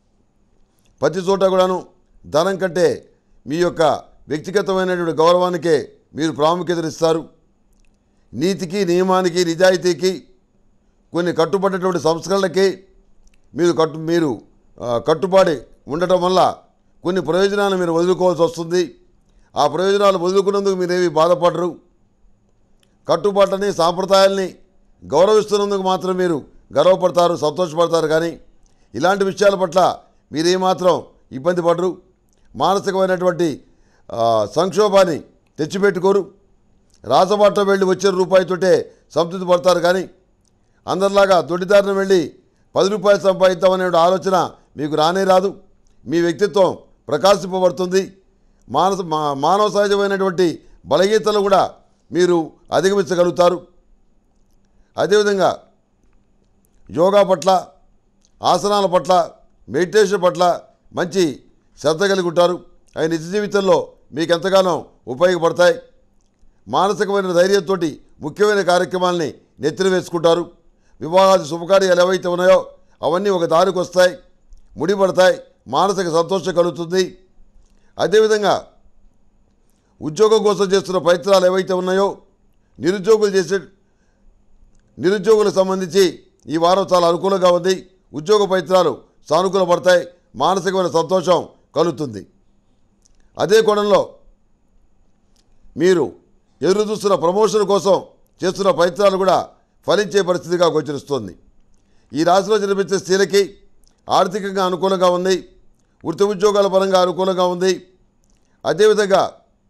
ప్రతి చోట కూడాను ధనం కంటే మీ యొక్క వ్యక్తిగతమైనటువంటి గౌరవానికే మీరు ప్రాముఖ్యతనిస్తారు నీతికి నియమానికి నిజాయితీకి కొన్ని కట్టుబడినటువంటి సంస్కరణలకి మీరు కట్టు మీరు ఆ, కట్టుబడి ఉండటం వల్ల కొన్ని ప్రయోజనాలు మీరు వదులుకోవాల్సి వస్తుంది ఆ ప్రయోజనాలు వదులుకున్నందుకు మీరేమి బాధపడరు కట్టుబాట్లని సాంప్రదాయాల్ని గౌరవిస్తున్నందుకు మాత్రం మీరు గర్వపడతారు సంతోషపడతారు కానీ ఇలాంటి విషయాల పట్ల మీరేమాత్రం ఇబ్బంది పడరు మానసికమైనటువంటి ఆ, సంక్షోభాన్ని తెచ్చిపెట్టుకోరు రాజబాటలో వెళ్ళి వచ్చిన రూపాయితోటే సంతృప్తి పడతారు కానీ అందరిలాగా దొడ్డిదారిన వెళ్ళి పది రూపాయలు సంపాదిద్దామనే ఆలోచన మీకు రానే రాదు మీ వ్యక్తిత్వం ప్రకాశింపబడుతుంది మానస మా మానవ సహజమైనటువంటి బలహీనతలు కూడా మీరు అధిగమించగలుగుతారు అదేవిధంగా యోగా పట్ల ఆసనాల పట్ల మెడిటేషన్ పట్ల మంచి శ్రద్ధ కలిగి ఉంటారు అవి నిజ జీవితంలో మీకు ఎంతగానో ఉపయోగపడతాయి మానసికమైన ధైర్యంతో ముఖ్యమైన కార్యక్రమాల్ని నెత్తిన వేసుకుంటారు వివాహాది శుభకార్యాలు ఏవైతే ఉన్నాయో అవన్నీ ఒక దారికి వస్తాయి ముడిపడతాయి మానసిక సంతోషం కలుగుతుంది అదేవిధంగా ఉద్యోగం కోసం చేస్తున్న ప్రయత్నాలు ఏవైతే ఉన్నాయో నిరుద్యోగులు చేసే నిరుద్యోగులకు సంబంధించి ఈ వారం చాలా అనుకూలంగా ఉంది ఉద్యోగ ప్రయత్నాలు సానుకూల పడతాయి మానసికమైన సంతోషం కలుగుతుంది అదే కోణంలో మీరు ఎదురు చూస్తున్న ప్రమోషన్ కోసం చేస్తున్న ప్రయత్నాలు కూడా ఫలించే పరిస్థితిగా గోచరిస్తుంది ఈ రాశిలో జన్మించే స్త్రీలకి ఆర్థికంగా అనుకూలంగా ఉంది వృత్తి ఉద్యోగాల పరంగా అనుకూలంగా ఉంది అదేవిధంగా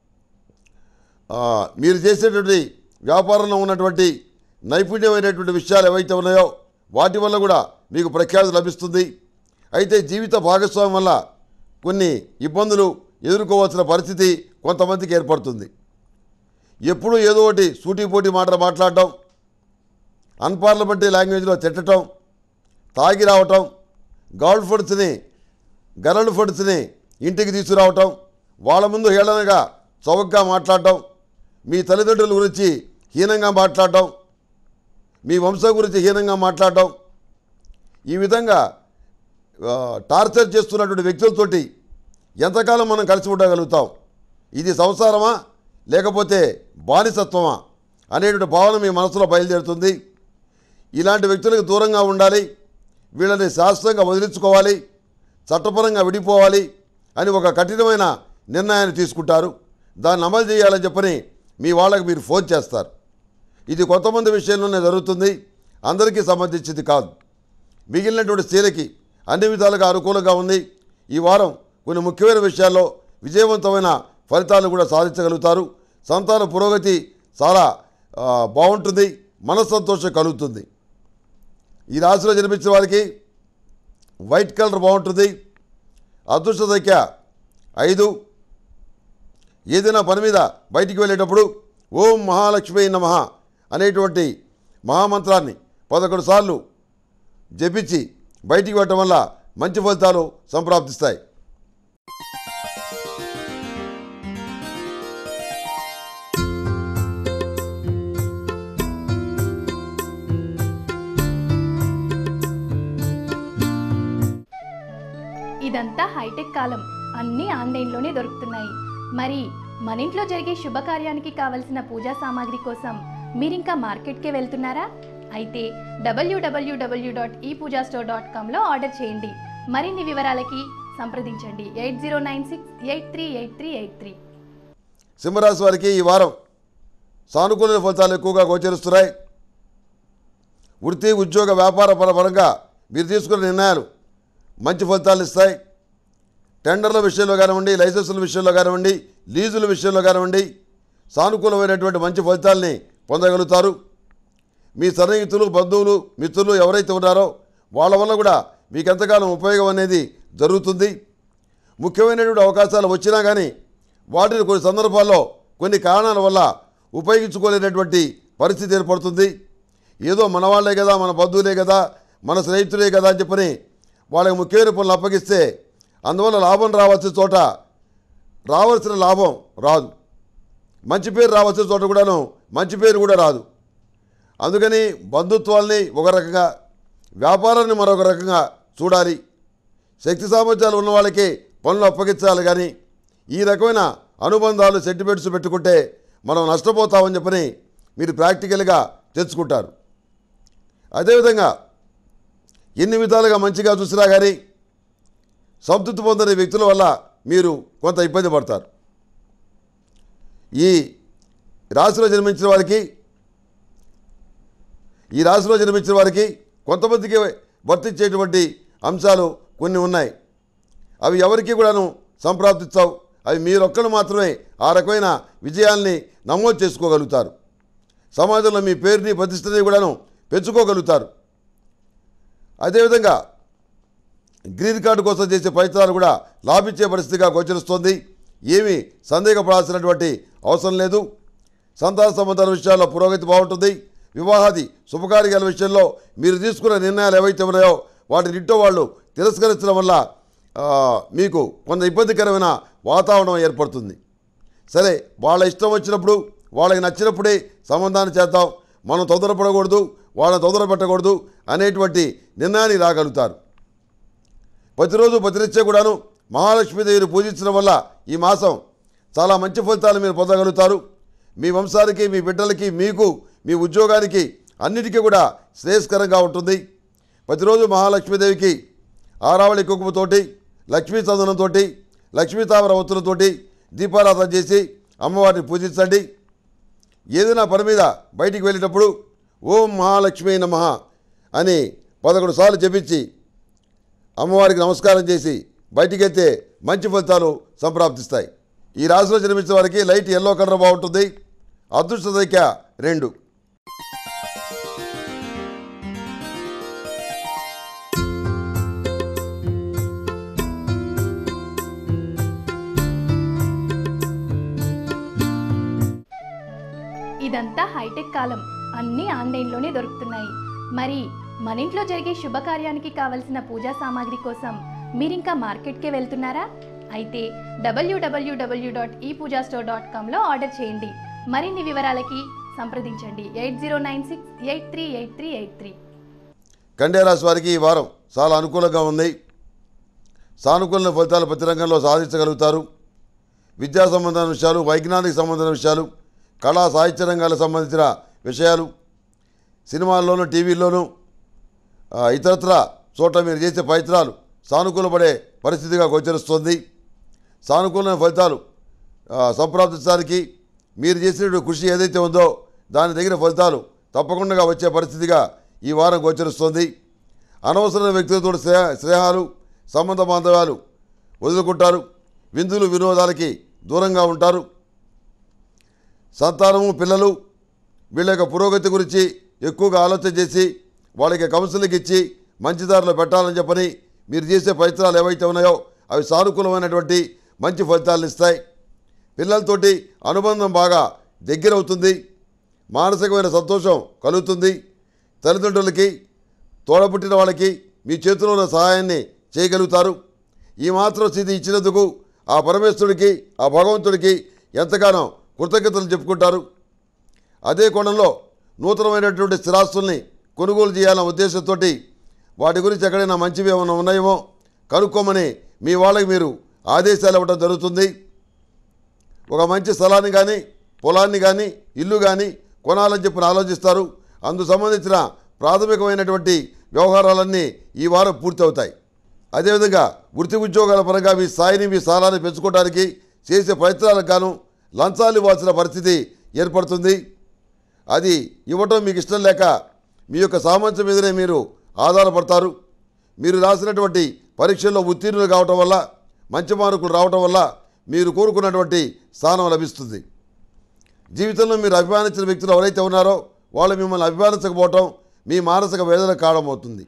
ఆ, మీరు చేసేటువంటి వ్యాపారంలో ఉన్నటువంటి నైపుణ్యమైనటువంటి విషయాలు ఏవైతే ఉన్నాయో వాటి వల్ల కూడా మీకు ప్రఖ్యాతి లభిస్తుంది అయితే జీవిత భాగస్వామి వల్ల కొన్ని ఇబ్బందులు ఎదుర్కోవాల్సిన పరిస్థితి కొంతమందికి ఏర్పడుతుంది ఎప్పుడూ ఏదో ఒకటి సూటిపోటి మాటలు మాట్లాడటం అన్పార్లమెంటరీ లాంగ్వేజ్లో తిట్టడం తాగి రావటం గర్ల్ ఫ్రెండ్స్ని గర్ల్ ఫ్రెండ్స్ని ఇంటికి తీసుకురావటం వాళ్ళ ముందు హేళనగా చౌకగా మాట్లాడటం మీ తల్లిదండ్రుల గురించి హీనంగా మాట్లాడటం మీ వంశం గురించి హీనంగా మాట్లాడటం ఈ విధంగా ఆ, టార్చర్ చేస్తున్నటువంటి వ్యక్తులతోటి ఎంతకాలం మనం కలిసి ఉండగలుగుతాం ఇది సంసారమా లేకపోతే బానిసత్వమా అనేటువంటి భావన మీ మనసులో బయలుదేరుతుంది ఇలాంటి వ్యక్తులకు దూరంగా ఉండాలి వీళ్ళని శాశ్వతంగా వదిలించుకోవాలి చట్టపరంగా విడిపోవాలి అని ఒక కఠినమైన నిర్ణయాన్ని తీసుకుంటారు దాన్ని అమలు చేయాలని చెప్పని మీ వాళ్ళకి మీరు ఫోన్ చేస్తారు ఇది కొంతమంది విషయంలోనే జరుగుతుంది అందరికీ సంబంధించింది కాదు మిగిలినటువంటి స్త్రీలకి అన్ని విధాలుగా అనుకూలంగా ఉంది ఈ వారం కొన్ని ముఖ్యమైన విషయాల్లో విజయవంతమైన ఫలితాలు కూడా సాధించగలుగుతారు సంతాన పురోగతి చాలా ఆ, బాగుంటుంది మనస్సంతోషం కలుగుతుంది ఈ రాశిలో జన్మించిన వారికి వైట్ కలర్ బాగుంటుంది అదృష్ట సంఖ్య ఐదు ఏదైనా పని మీద బయటికి వెళ్ళేటప్పుడు ఓం మహాలక్ష్మి నమః అనేటువంటి మహామంత్రాన్ని పదకొండు సార్లు జపించి బయటికి వెళ్ళటం వల్ల మంచి ఫలితాలు సంప్రాప్తిస్తాయి ఇదంతా హైటెక్ కాలం అన్నీ ఆన్లైన్లోనే దొరుకుతున్నాయి మరి మన ఇంట్లో జరిగే శుభకార్యానికి కావలసిన పూజా సామాగ్రి కోసం మీరింకా మార్కెట్కే వెళ్తున్నారా అయితే W W W dot E Puja store dot కామ్లో ఆర్డర్ చేయండి మరిన్ని వివరాలకి సంప్రదించండి eight zero nine six eight three eight three eight three సింహరాశి వారికి ఈ వారం సానుకూల ఫలితాలు ఎక్కువగా గోచరిస్తున్నాయి వృత్తి ఉద్యోగ వ్యాపార పరపరంగా మీరు తీసుకున్న నిర్ణయాలు మంచి ఫలితాలు ఇస్తాయి టెండర్ల విషయంలో కానివ్వండి లైసెన్సుల విషయంలో కానివ్వండి లీజుల విషయంలో కానివ్వండి సానుకూలమైనటువంటి మంచి ఫలితాల్ని పొందగలుగుతారు మీ సన్నిహితులు బంధువులు మిత్రులు ఎవరైతే ఉన్నారో వాళ్ళ వల్ల కూడా మీకు ఎంతకాలం ఉపయోగం అనేది జరుగుతుంది ముఖ్యమైనటువంటి అవకాశాలు వచ్చినా కానీ వాటిని కొన్ని సందర్భాల్లో కొన్ని కారణాల వల్ల ఉపయోగించుకోలేనటువంటి పరిస్థితి ఏర్పడుతుంది ఏదో మన వాళ్ళే కదా మన బంధువులే కదా మన స్నేహితులే కదా అని చెప్పని వాళ్ళకి ముఖ్యమైన పనులు అప్పగిస్తే అందువల్ల లాభం రావాల్సిన చోట రావాల్సిన లాభం రాదు మంచి పేరు రావాల్సిన చోట కూడాను మంచి పేరు కూడా రాదు అందుకని బంధుత్వాల్ని ఒక రకంగా వ్యాపారాన్ని మరొక రకంగా చూడాలి శక్తి సామర్థ్యాలు ఉన్న వాళ్ళకి పనులు అప్పగించాలి కానీ ఈ రకమైన అనుబంధాలు సెంటిమెంట్స్ పెట్టుకుంటే మనం నష్టపోతామని చెప్పని మీరు ప్రాక్టికల్గా తెచ్చుకుంటారు అదేవిధంగా ఎన్ని విధాలుగా మంచిగా చూసినా కానీ సంతృప్తి పొందని వ్యక్తుల వల్ల మీరు కొంత ఇబ్బంది పడతారు ఈ రాశిలో జన్మించిన వారికి ఈ రాశిలో జన్మించిన వారికి కొంతమందికి వర్తించేటువంటి అంశాలు కొన్ని ఉన్నాయి అవి ఎవరికి కూడాను సంప్రాప్తిస్తావు అవి మీరొక్కరు మాత్రమే ఆ రకమైన విజయాల్ని నమోదు చేసుకోగలుగుతారు సమాజంలో మీ పేరుని ప్రతిష్టని కూడాను పెంచుకోగలుగుతారు అదేవిధంగా గ్రీన్ కార్డు కోసం చేసే ప్రయత్నాలు కూడా లాభించే పరిస్థితిగా గోచరిస్తోంది ఏమీ సందేహపడాల్సినటువంటి అవసరం లేదు సంతాన సంబంధాల విషయాల్లో పురోగతి బాగుంటుంది వివాహాది శుభకార్యాల విషయంలో మీరు తీసుకున్న నిర్ణయాలు ఏవైతే ఉన్నాయో వాటిని ఇంటో వాళ్ళు తిరస్కరించడం వల్ల ఆ, మీకు కొంత ఇబ్బందికరమైన వాతావరణం ఏర్పడుతుంది సరే వాళ్ళ ఇష్టం వచ్చినప్పుడు వాళ్ళకి నచ్చినప్పుడే సంబంధాన్ని చేద్దాం మనం తొందరపడకూడదు వాళ్ళని తొందర పెట్టకూడదు అనేటువంటి నిర్ణయానికి రాగలుగుతారు ప్రతిరోజు ప్రతినిత్యం కూడాను మహాలక్ష్మీదేవిని పూజించడం వల్ల ఈ మాసం చాలా మంచి ఫలితాలు మీరు పొందగలుగుతారు మీ వంశానికి మీ బిడ్డలకి మీకు మీ ఉద్యోగానికి అన్నిటికీ కూడా శ్రేయస్కరంగా ఉంటుంది ప్రతిరోజు మహాలక్ష్మీదేవికి ఆరావళి కుంకుమతోటి లక్ష్మీ చందనంతో లక్ష్మీ తామర ఒత్తులతోటి దీపారాధన చేసి అమ్మవారిని పూజించండి ఏదైనా పని మీద బయటికి వెళ్ళేటప్పుడు ఓం మహాలక్ష్మీ నమః అని పదకొండు సార్లు జపించి అమ్మవారికి నమస్కారం చేసి బయటికి వెళ్తే మంచి ఫలితాలు సంప్రాప్తిస్తాయి ఈ రాశిలో జన్మించిన వారికి లైట్ ఎల్లో కలర్ బాగుంటుంది అదృష్ట సంఖ్య రెండు ఇదంతా హైటెక్ కాలం అన్నీ ఆన్లైన్లోనే దొరుకుతున్నాయి మరి మన ఇంట్లో జరిగే శుభకార్యానికి కావలసిన పూజా సామాగ్రి కోసం మీరింకా మార్కెట్కే వెళ్తున్నారా అయితే W W W dot E Puja store dot కామ్లో ఆర్డర్ చేయండి మరిన్ని వివరాలకి సంప్రదించండి eight zero nine six eight three eight three eight three కన్యా రాశి వారికి ఈ వారం చాలా అనుకూలంగా ఉంది సానుకూల ఫలితాలు ప్రతి రంగంలో సాధించగలుగుతారు విద్యా సంబంధమైన విషయాలు వైజ్ఞానిక సంబంధమైన విషయాలు కళా సాహిత్య రంగాలకు సంబంధించిన విషయాలు సినిమాల్లోనూ టీవీల్లోనూ ఆ, ఇతరత్ర చోట మీరు చేసే ప్రయత్నాలు సానుకూలపడే పరిస్థితిగా గోచరిస్తుంది సానుకూలమైన ఫలితాలు ఆ, సంప్రాప్తించడానికి మీరు చేసినటువంటి కృషి ఏదైతే ఉందో దాని తగిన ఫలితాలు తప్పకుండా వచ్చే పరిస్థితిగా ఈ వారం గోచరిస్తుంది అనవసరమైన వ్యక్తులతో స్నేహ స్నేహాలు సంబంధ బాంధవ్యాలు వదులుకుంటారు విందులు వినోదాలకి దూరంగా ఉంటారు సంతానము పిల్లలు వీళ్ళ యొక్క పురోగతి గురించి ఎక్కువగా ఆలోచన చేసి వాళ్ళకి కౌన్సిలింగ్ ఇచ్చి మంచి దారిలో పెట్టాలని చెప్పని మీరు చేసే ప్రయత్నాలు ఏవైతే ఉన్నాయో అవి సానుకూలమైనటువంటి మంచి ఫలితాలను ఇస్తాయి పిల్లలతోటి అనుబంధం బాగా దగ్గరవుతుంది మానసికమైన సంతోషం కలుగుతుంది తల్లిదండ్రులకి తోడబుట్టిన వాళ్ళకి మీ చేతిలో ఉన్న సహాయాన్ని చేయగలుగుతారు ఈ మాత్రం స్థితి ఇచ్చినందుకు ఆ పరమేశ్వరుడికి ఆ భగవంతుడికి ఎంతగానో కృతజ్ఞతలు చెప్పుకుంటారు అదే కోణంలో నూతనమైనటువంటి స్థిరాస్తుల్ని కొనుగోలు చేయాలన్న ఉద్దేశంతో వాటి గురించి ఎక్కడైనా మంచివి ఏమైనా ఉన్నాయేమో కనుక్కోమని మీ వాళ్ళకి మీరు ఆదేశాలు ఇవ్వడం జరుగుతుంది ఒక మంచి స్థలాన్ని కానీ పొలాన్ని కానీ ఇల్లు కానీ కొనాలని చెప్పి ఆలోచిస్తారు అందు సంబంధించిన ప్రాథమికమైనటువంటి వ్యవహారాలన్నీ ఈ వారం పూర్తవుతాయి అదేవిధంగా వృత్తి ఉద్యోగాల పరంగా మీ స్థాయిని మీ స్థానాన్ని పెంచుకోవడానికి చేసే ప్రయత్నాలకు గాను లంచాలు ఇవ్వాల్సిన పరిస్థితి ఏర్పడుతుంది అది ఇవ్వటం మీకు ఇష్టం లేక మీ యొక్క సామర్థ్యం మీదనే మీరు ఆధారపడతారు మీరు రాసినటువంటి పరీక్షల్లో ఉత్తీర్ణులు కావటం వల్ల మంచి మార్కులు రావటం వల్ల మీరు కోరుకున్నటువంటి స్థానం లభిస్తుంది జీవితంలో మీరు అభిమానించిన వ్యక్తులు ఎవరైతే ఉన్నారో వాళ్ళు మిమ్మల్ని అభిమానించకపోవటం మీ మానసిక వేదన కారణమవుతుంది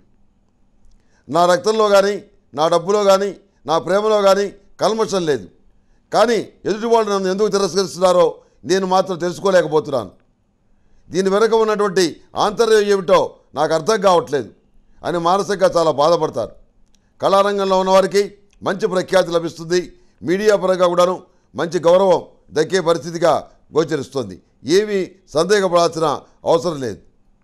నా రక్తంలో కానీ నా డబ్బులో కానీ నా ప్రేమలో కానీ కల్మషం లేదు కానీ ఎదుటి వాళ్ళు నన్ను ఎందుకు తిరస్కరిస్తున్నారో నేను మాత్రం తెలుసుకోలేకపోతున్నాను దీని వెనుక ఉన్నటువంటి ఆంతర్యం ఏమిటో నాకు అర్థం కావట్లేదు అని మానసికంగా చాలా బాధపడతారు కళారంగంలో ఉన్నవారికి మంచి ప్రఖ్యాతి లభిస్తుంది మీడియా పరంగా కూడాను మంచి గౌరవం దక్కే పరిస్థితిగా గోచరిస్తుంది ఏమీ సందేహపడాల్సిన అవసరం లేదు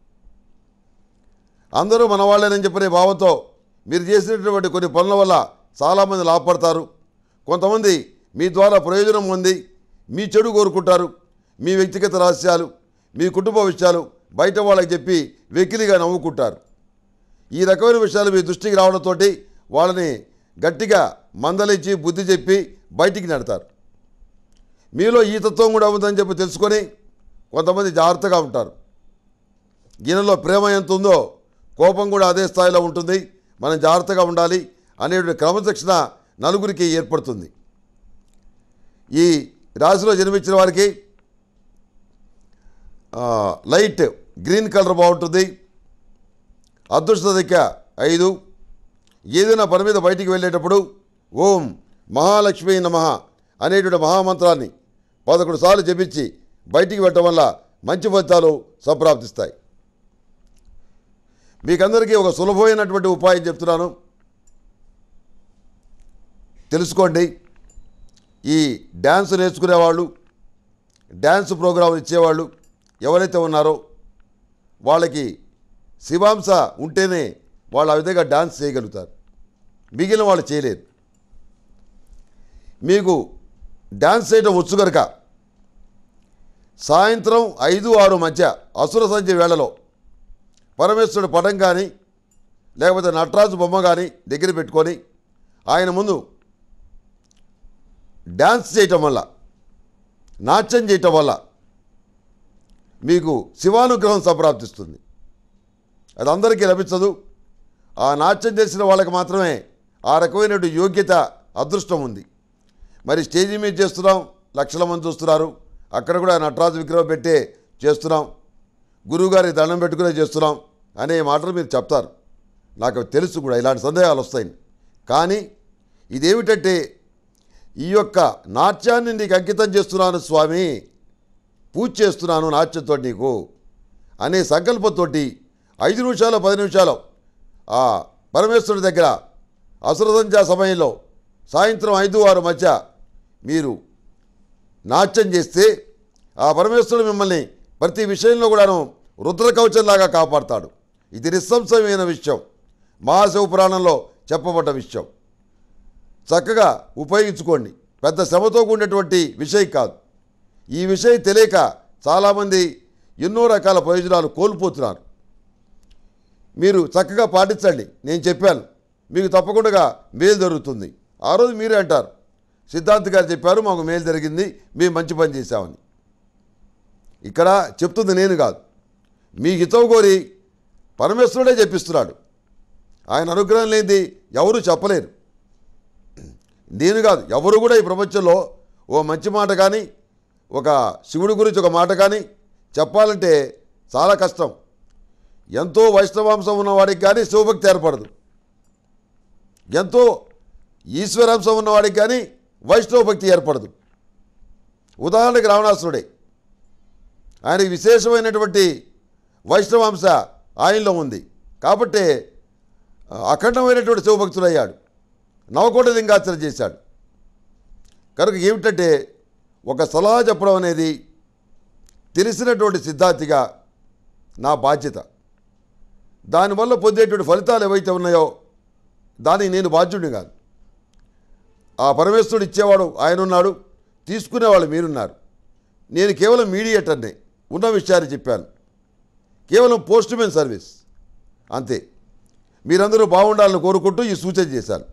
అందరూ మన వాళ్ళేనని చెప్పనే భావంతో మీరు చేసినటువంటి కొన్ని పనుల వల్ల చాలామంది లాభపడతారు కొంతమంది మీ ద్వారా ప్రయోజనం పొంది మీ చెడు కోరుకుంటారు మీ వ్యక్తిగత రహస్యాలు మీ కుటుంబ విషయాలు బయట వాళ్ళకి చెప్పి వెకిలిగా నవ్వుకుంటారు ఈ రకమైన విషయాలు మీ దృష్టికి రావడంతో వాళ్ళని గట్టిగా మందలించి బుద్ధి చెప్పి బయటికి నెడతారు మీలో ఈ తత్వం కూడా ఉందని చెప్పి తెలుసుకొని కొంతమంది జాగ్రత్తగా ఉంటారు గిన్నెలో ప్రేమ ఎంత ఉందో కోపం కూడా అదే స్థాయిలో ఉంటుంది మనం జాగ్రత్తగా ఉండాలి అనేటువంటి క్రమశిక్షణ నలుగురికి ఏర్పడుతుంది ఈ రాశిలో జన్మించిన వారికి ఆ, లైట్ గ్రీన్ కలర్ బాగుంటుంది అదృష్ట దిక్క ఐదు ఏదైనా పని మీద బయటికి వెళ్ళేటప్పుడు ఓం మహాలక్ష్మి నమ అనేటువంటి మహామంత్రాన్ని పదకొండు సార్లు జపించి బయటికి వెళ్ళటం వల్ల మంచి ఫలితాలు సంప్రాప్తిస్తాయి మీకందరికీ ఒక సులభమైనటువంటి ఉపాయం చెప్తున్నాను తెలుసుకోండి ఈ డ్యాన్స్ నేర్చుకునేవాళ్ళు డ్యాన్స్ ప్రోగ్రాం ఇచ్చేవాళ్ళు ఎవరైతే ఉన్నారో వాళ్ళకి శివాంశ ఉంటేనే వాళ్ళు ఆ విధంగా డాన్స్ చేయగలుగుతారు మిగిలిన వాళ్ళు చేయలేరు మీకు డాన్స్ చేయడం వచ్చు కనుక సాయంత్రం ఐదు ఆరు మధ్య అసుర సంధ్య వేళలో పరమేశ్వరుడు పటం కానీ లేకపోతే నటరాజు బొమ్మ కానీ దగ్గర పెట్టుకొని ఆయన ముందు డ్యాన్స్ చేయటం వల్ల నాట్యం చేయటం వల్ల మీకు శివానుగ్రహం సంప్రాప్తిస్తుంది అది అందరికీ లభించదు ఆ నాట్యం చేసిన వాళ్ళకి మాత్రమే ఆ రకమైనటువంటి యోగ్యత అదృష్టం ఉంది మరి స్టేజీ మీద చేస్తున్నాం లక్షల మంది చూస్తున్నారు అక్కడ కూడా నటరాజు విగ్రహం పెట్టే చేస్తున్నాం గురువుగారి దండం పెట్టుకునే చేస్తున్నాం అనే మాటలు మీరు చెప్తారు నాకు తెలుసు కూడా ఇలాంటి సందేహాలు వస్తాయి కానీ ఇదేమిటంటే ఈ యొక్క నాట్యాన్ని నీకు అంకితం చేస్తున్నాను స్వామి పూజ చేస్తున్నాను నాట్యంతో నీకు అనే సంకల్పంతోటి ఐదు నిమిషాలు పది నిమిషాలు ఆ పరమేశ్వరుడి దగ్గర అసురసంధ్యా సమయంలో సాయంత్రం ఐదు ఆరు మధ్య మీరు నాట్యం చేస్తే ఆ పరమేశ్వరుడు మిమ్మల్ని ప్రతి విషయంలో కూడాను రుద్రకవచంలాగా కాపాడుతాడు ఇది నిస్సంశయమైన విషయం మహాశివ పురాణంలో చెప్పబడ్డ విషయం చక్కగా ఉపయోగించుకోండి పెద్ద శ్రమతో కూడినటువంటి విషయం కాదు ఈ విషయం తెలియక చాలామంది ఎన్నో రకాల ప్రయోజనాలు కోల్పోతున్నారు మీరు చక్కగా పాటించండి నేను చెప్పాను మీకు తప్పకుండా మేలు జరుగుతుంది ఆ రోజు మీరే అంటారు సిద్ధాంత్ గారు చెప్పారు మాకు మేలు జరిగింది మేము మంచి పని చేశామని ఇక్కడ చెప్తుంది నేను కాదు మీ హితవు కోరి పరమేశ్వరుడే చెప్పిస్తున్నాడు ఆయన అనుగ్రహం లేనిది ఎవరు చెప్పలేరు నేను కాదు ఎవరు కూడా ఈ ప్రపంచంలో ఓ మంచి మాట కానీ ఒక శివుడి గురించి ఒక మాట కానీ చెప్పాలంటే చాలా కష్టం ఎంతో వైష్ణవాంశం ఉన్నవాడికి కానీ శివభక్తి ఏర్పడదు ఎంతో ఈశ్వరాంశం ఉన్నవాడికి కానీ వైష్ణవ భక్తి ఏర్పడదు ఉదాహరణకి రావణాసురుడే ఆయనకి విశేషమైనటువంటి వైష్ణవాంశ ఆయనలో ఉంది కాబట్టి అఖండమైనటువంటి శివభక్తుడు అయ్యాడు నవకోట లింగాచరణ చేశాడు కనుక ఏమిటంటే ఒక సలహా చెప్పడం అనేది తెలిసినటువంటి సిద్ధాంతిగా నా బాధ్యత దానివల్ల పొందేటువంటి ఫలితాలు ఏవైతే ఉన్నాయో దానికి నేను బాధ్యుడిని కాదు ఆ పరమేశ్వరుడు ఇచ్చేవాడు ఆయన ఉన్నాడు తీసుకునేవాళ్ళు మీరున్నారు నేను కేవలం మీడియేటర్ని ఉన్న విషయాన్ని చెప్పాను కేవలం పోస్ట్మెన్ సర్వీస్ అంతే మీరందరూ బాగుండాలని కోరుకుంటూ ఈ సూచన చేశాను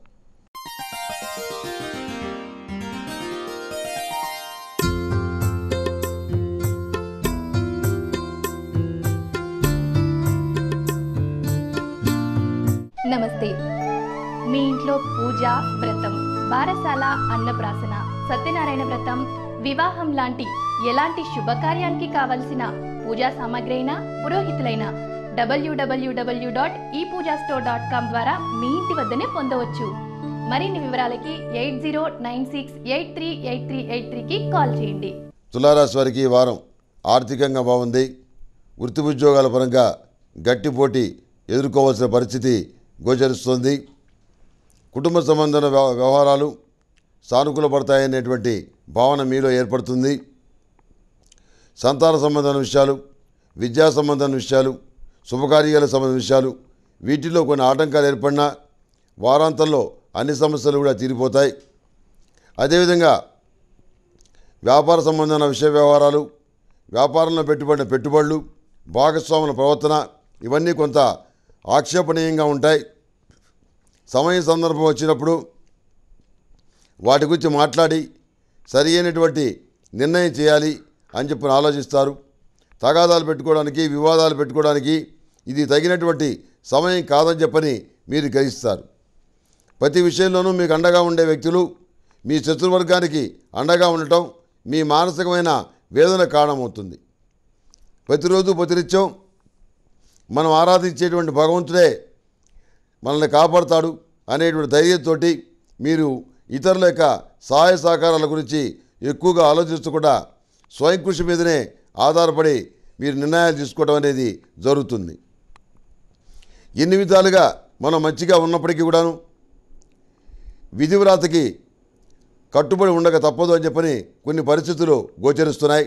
నమస్తే మీ ఇంట్లో పూజ వ్రతం బారసాల అన్నప్రాసన సత్యనారాయణ వ్రతం వివాహం లాంటి ఎలాంటి శుభకార్యానికి కావలసిన పూజా సామాగ్రి అయినా పురోహితులైన డబ్ల్యూడబ్ల్యూడబ్ల్యూ dot E Puja store dot com ద్వారా మీ ఇంటి వద్దనే పొందవచ్చు మరిన్ని వివరాలకి eight zero nine six eight three eight three eight త్రీకి కాల్ చేయండి తులారాశి వారికి ఈ వారం ఆర్థికంగా బాగుంది వృత్తి ఉద్యోగాల పరంగా గట్టి పోటీ ఎదుర్కోవాల్సిన పరిస్థితి గోచరిస్తుంది కుటుంబ సంబంధమైన వ్యవ- వ్యవహారాలు సానుకూల పడతాయనేటువంటి భావన మీలో ఏర్పడుతుంది సంతాన సంబంధమైన విషయాలు విద్యా సంబంధమైన విషయాలు శుభకార్యాలకు సంబంధించిన విషయాలు వీటిల్లో కొన్ని ఆటంకాలు ఏర్పడినా వారాంతంలో అన్ని సమస్యలు కూడా తీరిపోతాయి అదేవిధంగా వ్యాపార సంబంధమైన విషయ వ్యవహారాలు వ్యాపారంలో పెట్టుబడిన పెట్టుబడులు భాగస్వాముల ప్రవర్తన ఇవన్నీ కొంత ఆక్షేపణీయంగా ఉంటాయి సమయం సందర్భం వచ్చినప్పుడు వాటి గురించి మాట్లాడి సరి అయినటువంటి నిర్ణయం చేయాలి అని చెప్పి ఆలోచిస్తారు తగాదాలు పెట్టుకోవడానికి వివాదాలు పెట్టుకోవడానికి ఇది తగినటువంటి సమయం కాదని చెప్పని మీరు గ్రహిస్తారు ప్రతి విషయంలోనూ మీకు అండగా ఉండే వ్యక్తులు మీ శత్రువర్గానికి అండగా ఉండటం మీ మానసికమైన వేదన కారణమవుతుంది ప్రతిరోజు ప్రతినిత్యం మనం ఆరాధించేటువంటి భగవంతుడే మనల్ని కాపాడుతాడు అనేటువంటి ధైర్యంతో మీరు ఇతరుల యొక్క సహాయ సహకారాల గురించి ఎక్కువగా ఆలోచించకుండా స్వయం కృషి మీదనే ఆధారపడి మీరు నిర్ణయాలు తీసుకోవడం అనేది జరుగుతుంది ఎన్ని విధాలుగా మనం మంచిగా ఉన్నప్పటికీ కూడాను విధివ్రాతకి కట్టుబడి ఉండక తప్పదు అని చెప్పని కొన్ని పరిస్థితులు గోచరిస్తున్నాయి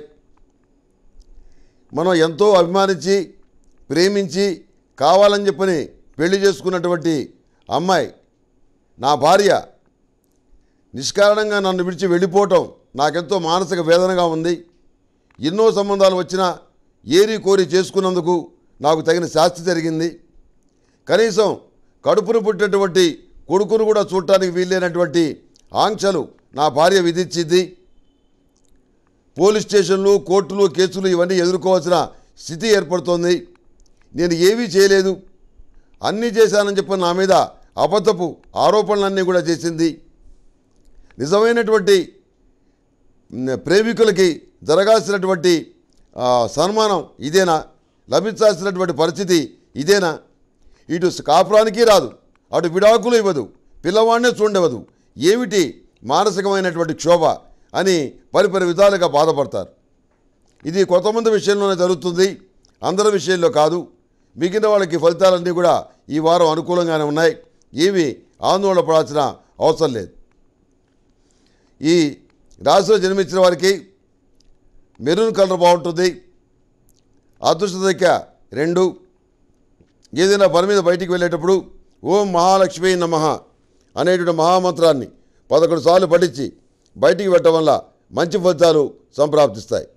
మనం ఎంతో అభిమానించి ప్రేమించి కావాలని చెప్పని పెళ్లి చేసుకున్నటువంటి అమ్మాయి నా భార్య నిష్కారణంగా నన్ను విడిచి వెళ్ళిపోవటం నాకెంతో మానసిక వేదనగా ఉంది ఎన్నో సంబంధాలు వచ్చినా ఏరి కోరి చేసుకున్నందుకు నాకు తగిన శాస్తి జరిగింది కనీసం కడుపును పుట్టినటువంటి కొడుకును కూడా చూడటానికి వీల్లేనటువంటి ఆంక్షలు నా భార్య విధించింది పోలీస్ స్టేషన్లు కోర్టులు కేసులు ఇవన్నీ ఎదుర్కోవాల్సిన స్థితి ఏర్పడుతోంది నేను ఏమీ చేయలేదు అన్నీ చేశానని చెప్పి నా మీద అబద్ధపు ఆరోపణలన్నీ కూడా చేసింది నిజమైనటువంటి మ్, ప్రేమికులకి జరగాల్సినటువంటి ఆ, సన్మానం ఇదేనా లభించాల్సినటువంటి పరిస్థితి ఇదేనా ఇటు కాపురానికి రాదు అటు విడాకులు ఇవ్వదు పిల్లవాడినే చూడవదు ఏమిటి మానసికమైనటువంటి క్షోభ అని పరిపరి విధాలుగా బాధపడతారు ఇది కొంతమంది విషయంలోనే జరుగుతుంది అందరి విషయంలో కాదు మిగిలిన వాళ్ళకి ఫలితాలన్నీ కూడా ఈ వారం అనుకూలంగానే ఉన్నాయి ఏమీ ఆందోళన పడాల్సిన అవసరం లేదు ఈ రాశిలో జన్మించిన వారికి మెరూన్ కలర్ బాగుంటుంది అదృష్ట సంఖ్య రెండు ఏదైనా పని మీద బయటికి వెళ్ళేటప్పుడు ఓం మహాలక్ష్మి నమః అనేటువంటి మహామంత్రాన్ని పదకొండు సార్లు పఠించి బయటికి పెట్టడం వల్ల మంచి ఫలితాలు సంప్రాప్తిస్తాయి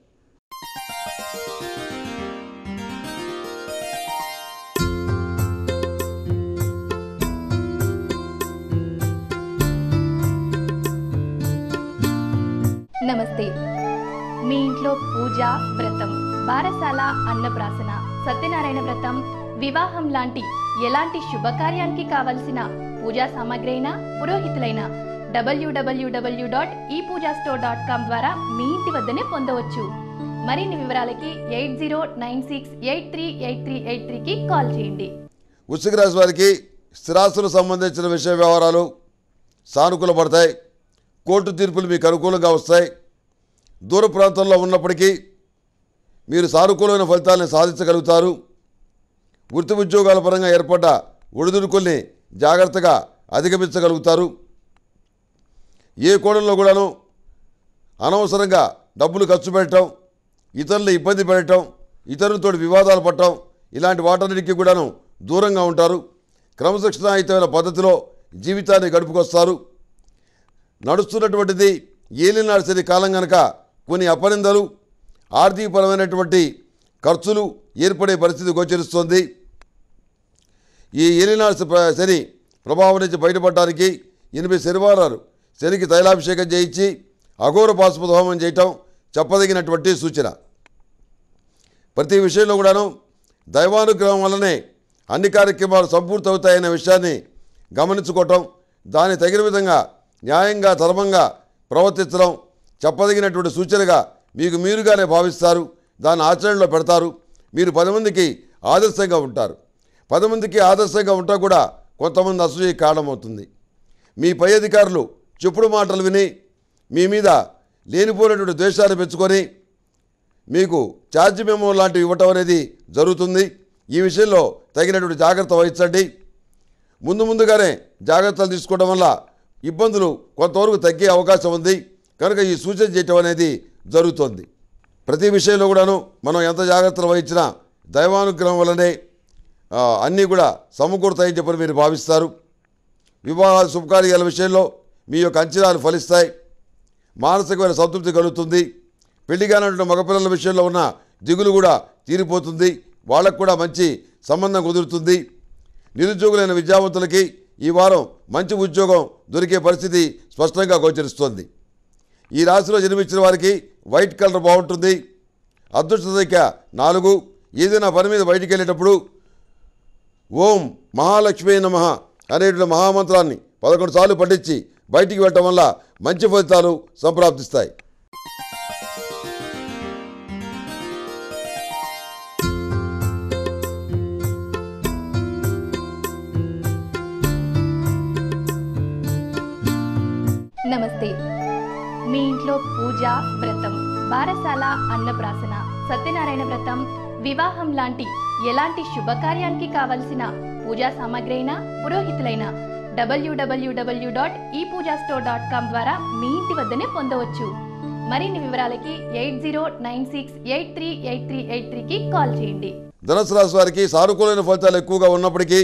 నమస్తే మీ ఇంట్లో పూజ వ్రతం బారసాల అన్నప్రాసన సత్యనారాయణ వ్రతం వివాహం లాంటి ఎలాంటి శుభకార్యానికి కావలసిన పూజా సామాగ్రి అయినా పురోహితులైన డబ్ల్యూడబ్ల్యూడబ్ల్యూ dot E Puja store dot com ద్వారా మీ ఇంటి వద్దనే పొందవచ్చు మరిన్ని వివరాలకి eight zero nine six eight three eight three eight త్రీకి కాల్ చేయండి వృశ్చిక రాశి వారికి స్థిరాస్తులకు సంబంధించిన విషయ వ్యవహారాలు సానుకూల పడతాయి కోర్టు తీర్పులు మీకు అనుకూలంగా వస్తాయి దూర ప్రాంతంలో ఉన్నప్పటికీ మీరు సానుకూలమైన ఫలితాలను సాధించగలుగుతారు వృత్తి ఉద్యోగాల పరంగా ఏర్పడ్డ ఒడిదుడుకుల్ని జాగ్రత్తగా అధిగమించగలుగుతారు ఏ కోణంలో కూడాను అనవసరంగా డబ్బులు ఖర్చు పెట్టడం ఇతరులు ఇబ్బంది పెట్టడం ఇతరులతో వివాదాలు పడటం ఇలాంటి వాటన్నిటికీ కూడాను దూరంగా ఉంటారు క్రమశిక్షణాయుతమైన పద్ధతిలో జీవితాన్ని గడుపుకొస్తారు నడుస్తున్నటువంటిది ఏలినాడు శని కాలం కనుక కొన్ని అపనిందలు ఆర్థికపరమైనటువంటి ఖర్చులు ఏర్పడే పరిస్థితి గోచరిస్తోంది ఈ ఏలినాడు ప్ర- శని ప్రభావం నుంచి బయటపడడానికి ఎనిమిది శనివారాలు శనికి తైలాభిషేకం చేయించి అఘోర పాశుపత హోమం చేయటం చెప్పదగినటువంటి సూచన ప్రతి విషయంలో కూడాను దైవానుగ్రహం వల్లనే అన్ని కార్యక్రమాలు సంపూర్తవుతాయనే విషయాన్ని గమనించుకోవటం దాని తగిన విధంగా న్యాయంగా ధర్మంగా ప్రవర్తించడం చెప్పదగినటువంటి సూచనగా మీకు మీరుగానే భావిస్తారు దాన్ని ఆచరణలో పెడతారు మీరు పది మందికి ఆదర్శంగా ఉంటారు పది మందికి ఆదర్శంగా ఉంటా కూడా కొంతమంది అసూయ కారణమవుతుంది మీ పై అధికారులు చెప్పుడు మాటలు విని మీ మీద లేనిపోయినటువంటి ద్వేషాన్ని పెంచుకొని మీకు ఛార్జ్ మెమో లాంటివి ఇవ్వటం అనేది జరుగుతుంది ఈ విషయంలో తగినటువంటి జాగ్రత్త వహించండి ముందు ముందుగానే జాగ్రత్తలు తీసుకోవడం వల్ల ఇబ్బందులు కొంతవరకు తగ్గే అవకాశం ఉంది కనుక ఈ సూచన చేయటం అనేది జరుగుతోంది ప్రతి విషయంలో కూడాను మనం ఎంత జాగ్రత్తలు వహించినా దైవానుగ్రహం వల్లనే ఆ, అన్నీ కూడా సమకూరుతాయని చెప్పని మీరు భావిస్తారు వివాహాల శుభకార్యాల విషయంలో మీ యొక్క అంచనాలు ఫలిస్తాయి మానసికమైన సంతృప్తి కలుగుతుంది పెళ్లి కానటువంటి మగపిల్లల విషయంలో ఉన్న దిగులు కూడా తీరిపోతుంది వాళ్ళకు కూడా మంచి సంబంధం కుదురుతుంది నిరుద్యోగులైన విద్యావంతులకి ఈ వారం మంచి ఉద్యోగం దొరికే పరిస్థితి స్పష్టంగా గోచరిస్తోంది ఈ రాశిలో జన్మించిన వారికి వైట్ కలర్ బాగుంటుంది అదృష్ట సంఖ్య నాలుగు ఏదైనా పని మీద బయటికి వెళ్ళేటప్పుడు ఓం మహాలక్ష్మి నమ అనేటువంటి మహామంత్రాన్ని పదకొండు సార్లు పఠించి బయటికి వెళ్ళటం వల్ల మంచి ఫలితాలు సంప్రాప్తిస్తాయి నమస్తే మీ ఇంట్లో పూజ వ్రతం బారసాల అన్నప్రాసన సత్యనారాయణ వ్రతం వివాహం లాంటి ఎలాంటి శుభకార్యానికి కావలసిన పూజా సామాగ్రి అయినా పురోహితులైన డబ్ల్యూడబ్ల్యూడబ్ల్యూ dot E Puja store dot com ద్వారా మీ ఇంటి వద్దనే పొందవచ్చు మరిన్ని వివరాలకి eight zero nine six eight three eight three eight త్రీకి కాల్ చేయండి ధనుసు రాశి వారికి సానుకూలమైన ఫలితాలు ఎక్కువగా ఉన్నప్పటికీ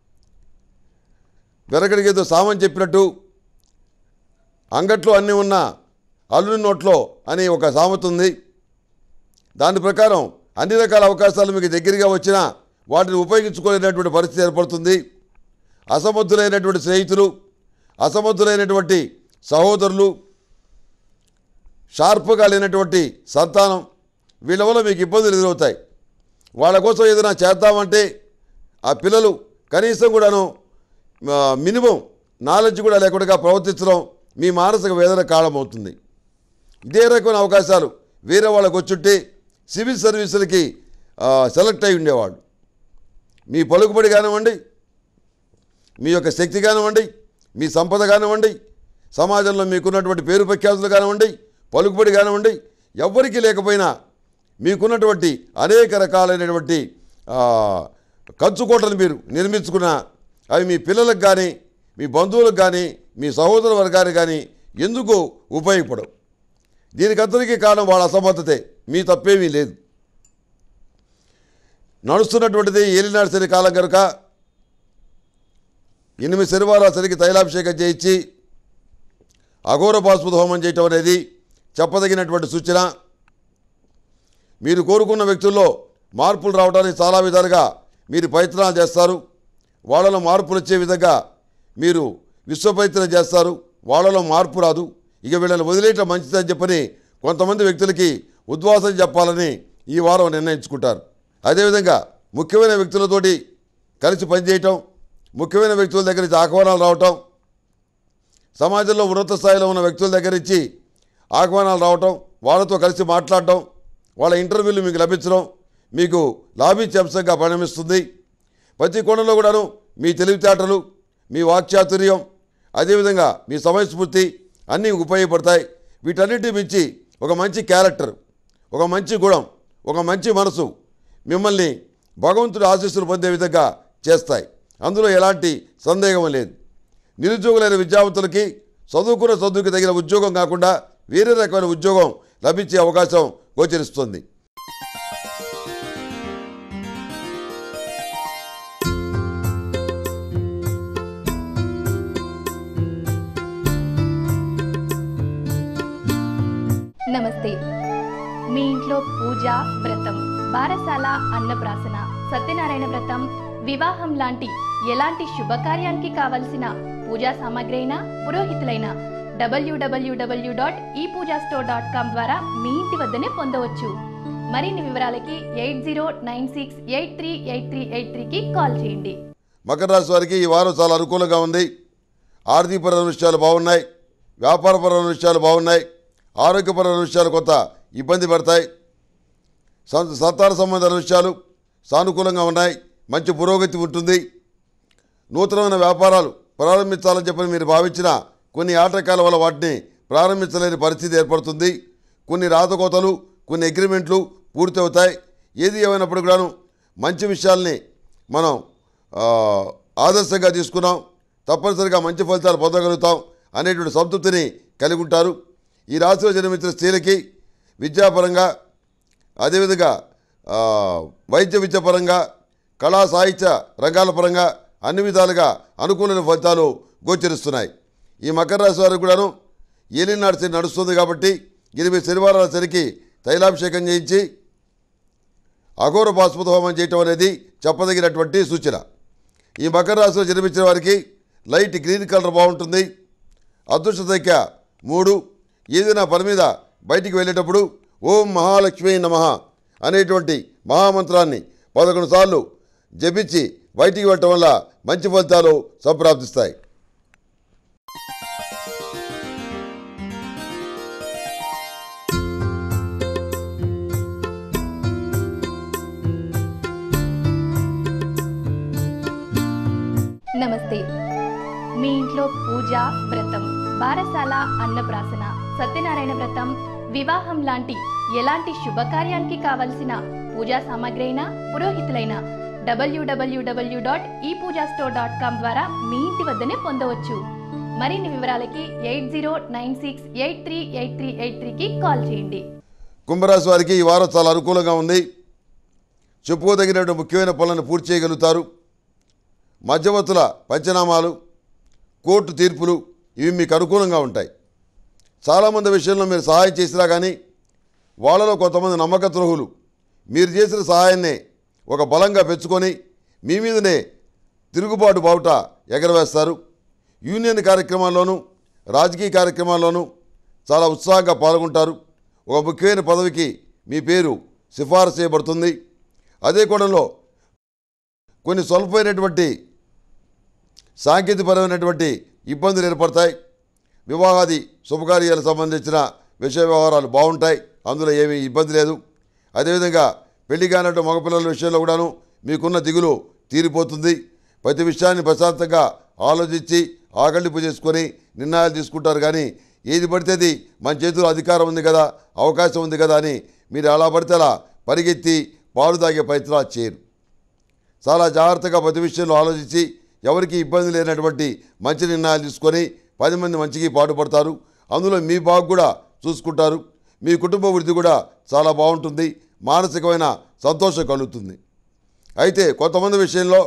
వెనకడికి ఏదో సామని చెప్పినట్టు అంగట్లో అన్నీ ఉన్న అల్లుని నోట్లో అని ఒక సామెత ఉంది దాని ప్రకారం అన్ని రకాల అవకాశాలు మీకు దగ్గరగా వచ్చినా వాటిని ఉపయోగించుకోలేనటువంటి పరిస్థితి ఏర్పడుతుంది అసమర్థులైనటువంటి స్నేహితులు అసమర్థులైనటువంటి సహోదరులు షార్ప్గా లేనటువంటి సంతానం వీళ్ళ వల్ల మీకు ఇబ్బందులు ఎదురవుతాయి వాళ్ళ కోసం ఏదైనా చేద్దామంటే ఆ పిల్లలు కనీసం కూడాను ఆ, మినిమం నాలెడ్జ్ కూడా లేకుండా ప్రవర్తించడం మీ మానసిక వేదన కారణమవుతుంది ఇదే రకమైన అవకాశాలు వేరే వాళ్ళకు వచ్చుంటే సివిల్ సర్వీసులకి ఆ, సెలెక్ట్ అయి ఉండేవాళ్ళు మీ పలుకుబడి కానివ్వండి మీ యొక్క శక్తి కానివ్వండి మీ సంపద కానివ్వండి సమాజంలో మీకున్నటువంటి పేరు ప్రఖ్యాతులు కానివ్వండి పలుకుబడి కానివ్వండి ఎవ్వరికీ లేకపోయినా మీకున్నటువంటి అనేక రకాలైనటువంటి ఆ, కంచుకోటలు మీరు నిర్మించుకున్న అవి మీ పిల్లలకు కానీ మీ బంధువులకు కానీ మీ సహోదర వర్గానికి కానీ ఎందుకు ఉపయోగపడవు దీనికి అందరికీ కారణం వాళ్ళ అసమర్థతే మీ తప్పేమీ లేదు నడుస్తున్నటువంటిది ఏలినాడు శని కాలం కనుక ఎనిమిది శనివారాల శనికి తైలాభిషేకం చేయించి అఘోర బాస్పద హోమం చేయటం అనేది చెప్పదగినటువంటి సూచన మీరు కోరుకున్న వ్యక్తుల్లో మార్పులు రావడానికి చాలా విధాలుగా మీరు ప్రయత్నాలు చేస్తారు వాళ్ళలో మార్పులు వచ్చే విధంగా మీరు విశ్వ ప్రయత్నం చేస్తారు వాళ్ళలో మార్పు రాదు ఇక వీళ్ళని వదిలేయటం మంచిదని చెప్పని కొంతమంది వ్యక్తులకి ఉద్వాసం చెప్పాలని ఈ వారం నిర్ణయించుకుంటారు అదేవిధంగా ముఖ్యమైన వ్యక్తులతోటి కలిసి పనిచేయటం ముఖ్యమైన వ్యక్తుల దగ్గర నుంచి ఆహ్వానాలు రావటం సమాజంలో ఉన్నత స్థాయిలో ఉన్న వ్యక్తుల దగ్గర నుంచి ఆహ్వానాలు రావటం వాళ్ళతో కలిసి మాట్లాడటం వాళ్ళ ఇంటర్వ్యూలు మీకు లభించడం మీకు లాభించే అంశంగా పరిణమిస్తుంది ప్రతి కోణంలో కూడాను మీ తెలివితేటలు మీ వాక్చాతుర్యం అదేవిధంగా మీ సమయస్ఫూర్తి అన్నీ ఉపయోగపడతాయి వీటన్నిటి మించి ఒక మంచి క్యారెక్టర్ ఒక మంచి గుణం ఒక మంచి మనసు మిమ్మల్ని భగవంతుడి ఆశీస్సులు పొందే విధంగా చేస్తాయి అందులో ఎలాంటి సందేహం లేదు నిరుద్యోగులైన విద్యావంతులకి చదువుకున్న చదువుకి తగిన ఉద్యోగం కాకుండా వేరే రకమైన ఉద్యోగం లభించే అవకాశం గోచరిస్తుంది నమస్తే మీ ఇంట్లో పూజ వ్రతం బారసాల అన్నప్రాసన సత్యనారాయణ వ్రతం వివాహం లాంటి ఎలాంటి శుభకార్యానికి కావలసిన పూజా సామాగ్రి అయినా పురోహితులైన డబ్ల్యూడబ్ల్యూడబ్ల్యూ dot E Puja store dot com ద్వారా మీ ఇంటి వద్దనే పొందవచ్చు మరిన్ని వివరాలకి eight zero nine six eight three eight three eight త్రీకి కాల్ చేయండి మకర రాశి వారికి ఈ వారం చాలా అనుకూలంగా ఉంది ఆర్థికపరమైన విషయాలు బాగున్నాయి వ్యాపారపరమైన విషయాలు బాగున్నాయి ఆరోగ్యపరమైన విషయాలు కొంత ఇబ్బంది పడతాయి సం- సంతాన సంబంధాల విషయాలు సానుకూలంగా ఉన్నాయి మంచి పురోగతి ఉంటుంది నూతనమైన వ్యాపారాలు ప్రారంభించాలని చెప్పని మీరు భావించిన కొన్ని ఆటంకాల వల్ల వాటిని ప్రారంభించలేని పరిస్థితి ఏర్పడుతుంది కొన్ని రాతకోతలు కొన్ని అగ్రిమెంట్లు పూర్తి అవుతాయి ఏది ఏమైనప్పుడు కూడాను మంచి విషయాల్ని మనం ఆ, ఆదర్శంగా తీసుకున్నాం తప్పనిసరిగా మంచి ఫలితాలు పొందగలుగుతాం అనేటువంటి సంతృప్తిని కలిగి ఉంటారు ఈ రాశిలో జన్మించిన స్త్రీలకి విద్యాపరంగా అదేవిధంగా ఆ, వైద్య విద్య పరంగా కళా సాహిత్య రంగాల పరంగా అన్ని విధాలుగా అనుకూలమైన ఫలితాలు గోచరిస్తున్నాయి ఈ మకర రాశి వారికి కూడాను ఏలినాడు శని నడుస్తుంది కాబట్టి ఎనిమిది శనివారాల శనికి తైలాభిషేకం చేయించి అఘోర బాస్పత హోమం చేయటం అనేది చెప్పదగినటువంటి సూచన ఈ మకర రాశిలో జన్మించిన వారికి లైట్ గ్రీన్ కలర్ బాగుంటుంది అదృష్ట సంఖ్య మూడు ఏదైనా పని మీద బయటికి వెళ్ళేటప్పుడు ఓం మహాలక్ష్మి నమ అనేటువంటి మహామంత్రాన్ని పదకొండు సార్లు జపించి బయటికి వెళ్ళటం వల్ల మంచి ఫలితాలు సంప్రాప్తిస్తాయి నమస్తే మీ ఇంట్లో పూజ వ్రతం బారసాల అన్నప్రాసన సత్యనారాయణ వ్రతం వివాహం లాంటి ఎలాంటి శుభకార్యానికి కావలసిన పూజా సామాగ్రి అయినా పురోహితులైన డబ్ల్యూడబ్ల్యూడబ్ల్యూ dot E Puja store dot com ద్వారా మీ ఇంటి వద్దనే పొందవచ్చు మరిన్ని వివరాలకి eight zero nine six eight three eight three eight త్రీకి కాల్ చేయండి కుంభరాశి వారికి ఈ వారం చాలా అనుకూలంగా ఉంది చెప్పుకోదగినటువంటి ముఖ్యమైన పనులను పూర్తి చేయగలుగుతారు మధ్యవర్తుల పంచనామాలు కోర్టు తీర్పులు ఇవి మీకు అనుకూలంగా ఉంటాయి చాలామంది విషయంలో మీరు సహాయం చేసినా కానీ వాళ్ళలో కొంతమంది నమ్మక ద్రోహులు మీరు చేసిన సహాయాన్నే ఒక బలంగా పెంచుకొని మీ మీదనే తిరుగుబాటు బావుట ఎగరవేస్తారు యూనియన్ కార్యక్రమాల్లోనూ రాజకీయ కార్యక్రమాల్లోనూ చాలా ఉత్సాహంగా పాల్గొంటారు ఒక ముఖ్యమైన పదవికి మీ పేరు సిఫారసు చేయబడుతుంది అదే కోణంలో కొన్ని స్వల్పమైనటువంటి సాంకేతికపరమైనటువంటి ఇబ్బందులు ఏర్పడతాయి వివాహాది శుభకార్యాలకు సంబంధించిన విషయ వ్యవహారాలు బాగుంటాయి అందులో ఏమీ ఇబ్బంది లేదు అదేవిధంగా పెళ్లి కానట్టు మగపిల్లల విషయంలో కూడాను మీకున్న దిగులు తీరిపోతుంది ప్రతి విషయాన్ని ప్రశాంతంగా ఆలోచించి ఆకలింపు చేసుకొని నిర్ణయాలు తీసుకుంటారు కానీ ఏది పడితే అది మన చేతిలో అధికారం ఉంది కదా అవకాశం ఉంది కదా అని మీరు అలా పడితే అలా పరిగెత్తి పాలు తాగే ప్రయత్నాలు చేయరు చాలా జాగ్రత్తగా ప్రతి విషయంలో ఆలోచించి ఎవరికి ఇబ్బంది లేనటువంటి మంచి నిర్ణయాలు తీసుకొని పది మంది మంచికి పాటుపడతారు అందులో మీ బాగు కూడా చూసుకుంటారు మీ కుటుంబ వృద్ధి కూడా చాలా బాగుంటుంది మానసికమైన సంతోషం కలుగుతుంది అయితే కొంతమంది విషయంలో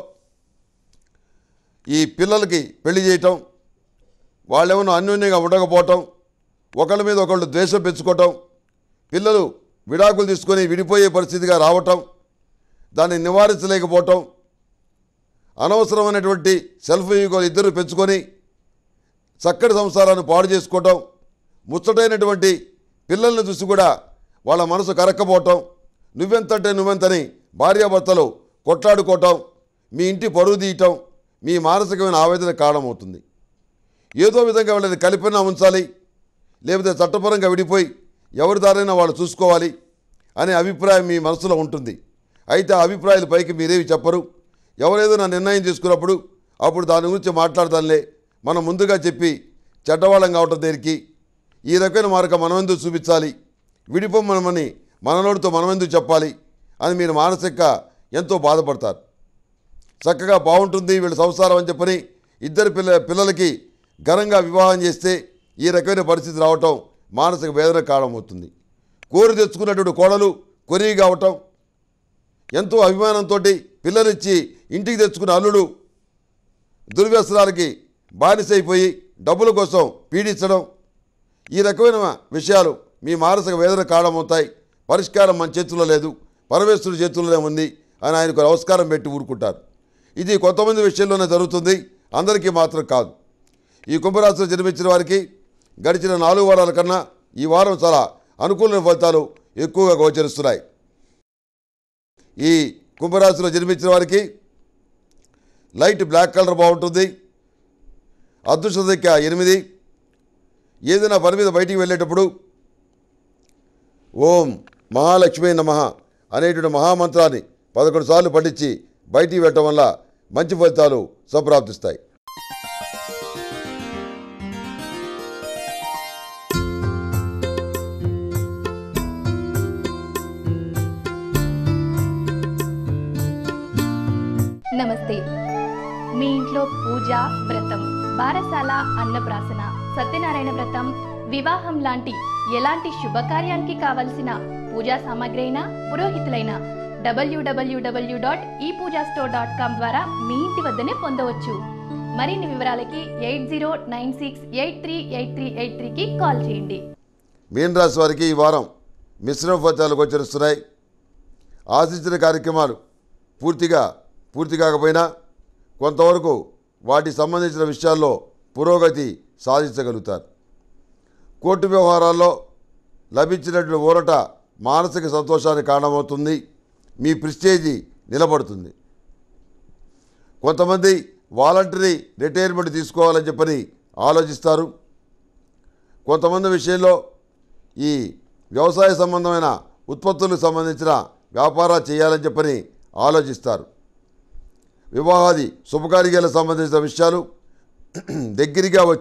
ఈ పిల్లలకి పెళ్లి చేయటం వాళ్ళేమన్నా అన్యోన్యంగా ఉండకపోవటం ఒకళ్ళ మీద ఒకళ్ళు ద్వేషం పెంచుకోవటం పిల్లలు విడాకులు తీసుకొని విడిపోయే పరిస్థితిగా రావటం దాన్ని నివారించలేకపోవటం అనవసరమైనటువంటి సెల్ఫ్ ఈగోలు ఇద్దరు పెంచుకొని చక్కటి సంసారాన్ని పాడు చేసుకోవటం ముచ్చటైనటువంటి పిల్లల్ని చూసి కూడా వాళ్ళ మనసు కరక్కపోవటం నువ్వెంతంటే నువ్వెంతని భార్యాభర్తలు కొట్లాడుకోవటం మీ ఇంటి పరువు తీయటం మీ మానసికమైన ఆవేదన కారణమవుతుంది ఏదో విధంగా వాళ్ళని కలిపినా ఉంచాలి లేకపోతే చట్టపరంగా విడిపోయి ఎవరి దారైనా వాళ్ళు చూసుకోవాలి అనే అభిప్రాయం మీ మనసులో ఉంటుంది అయితే ఆ అభిప్రాయాల పైకి మీరేమి చెప్పరు ఎవరేదైనా నిర్ణయం తీసుకున్నప్పుడు అప్పుడు దాని గురించి మాట్లాడదానిలే మనం ముందుగా చెప్పి చెడ్డవాళ్ళం కావటం దేనికి ఈ రకమైన మార్గం మనం ఎందుకు చూపించాలి విడిపోమనమని మనలోడితో మనం ఎందుకు చెప్పాలి అని మీరు మానసిక ఎంతో బాధపడతారు చక్కగా బాగుంటుంది వీళ్ళ సంసారం అని చెప్పని ఇద్దరు పిల్ల పిల్లలకి ఘనంగా వివాహం చేస్తే ఈ రకమైన పరిస్థితి రావటం మానసిక వేదన కారణమవుతుంది కోరి తెచ్చుకున్నటువంటి కోడలు కొరిగి కావటం ఎంతో అభిమానంతో పిల్లలిచ్చి ఇంటికి తెచ్చుకున్న అల్లుడు దుర్వ్యసనాలకి బానిసైపోయి డబ్బుల కోసం పీడించడం ఈ రకమైన విషయాలు మీ మానసిక వేదన కారణమవుతాయి పరిష్కారం మన చేతుల్లో లేదు పరమేశ్వరుడి చేతుల్లోనే ఉంది అని ఆయనకు నమస్కారం పెట్టి ఊరుకుంటారు ఇది కొంతమంది విషయంలోనే జరుగుతుంది అందరికీ మాత్రం కాదు ఈ కుంభరాశిలో జన్మించిన వారికి గడిచిన నాలుగు వారాల కన్నా ఈ వారం చాలా అనుకూలమైన ఫలితాలు ఎక్కువగా గోచరిస్తున్నాయి ఈ కుంభరాశిలో జన్మించిన వారికి లైట్ బ్లాక్ కలర్ బాగుంటుంది అదృష్ట సంఖ్య ఎనిమిది ఏదైనా పని మీద బయటికి వెళ్ళేటప్పుడు ఓం మహాలక్ష్మి నమ అనేటువంటి మహామంత్రాన్ని పదకొండు సార్లు పఠించి బయటికి వెళ్ళటం వల్ల మంచి ఫలితాలు సంప్రాప్తిస్తాయి నమస్తే మీ ఇంట్లో పూజ వ్రతం బారసాల అన్నప్రాసన సత్యనారాయణ వ్రతం వివాహం లాంటి ఎలాంటి శుభకార్యానికి కావలసిన పూజా సామాగ్రి అయినా పురోహితులైన డబ్ల్యూడబ్ల్యూడబ్ల్యూ dot E Puja store dot com ద్వారా మీ ఇంటి వద్దనే పొందవచ్చు మరిన్ని వివరాలకి eight zero nine six eight three eight three eight త్రీకి కాల్ చేయండి మీన రాశి వారికి ఈ వారం మిశ్రమ ఫలితాలు గోచరిస్తున్నాయి ఆశించిన కార్యక్రమాలు పూర్తిగా పూర్తి కాకపోయినా కొంతవరకు వాటికి సంబంధించిన విషయాల్లో పురోగతి సాధించగలుగుతారు కోర్టు వ్యవహారాల్లో లభించినటువంటి ఊరట మానసిక సంతోషానికి కారణమవుతుంది మీ ప్రిస్టేజీ నిలబడుతుంది కొంతమంది వాలంటరీ రిటైర్మెంట్ తీసుకోవాలని చెప్పని ఆలోచిస్తారు కొంతమంది విషయంలో ఈ వ్యవసాయ సంబంధమైన ఉత్పత్తులకు సంబంధించిన వ్యాపారాలు చేయాలని చెప్పని ఆలోచిస్తారు వివాహాది శుభకార్యాలకు సంబంధించిన విషయాలు దగ్గరగా వచ్చి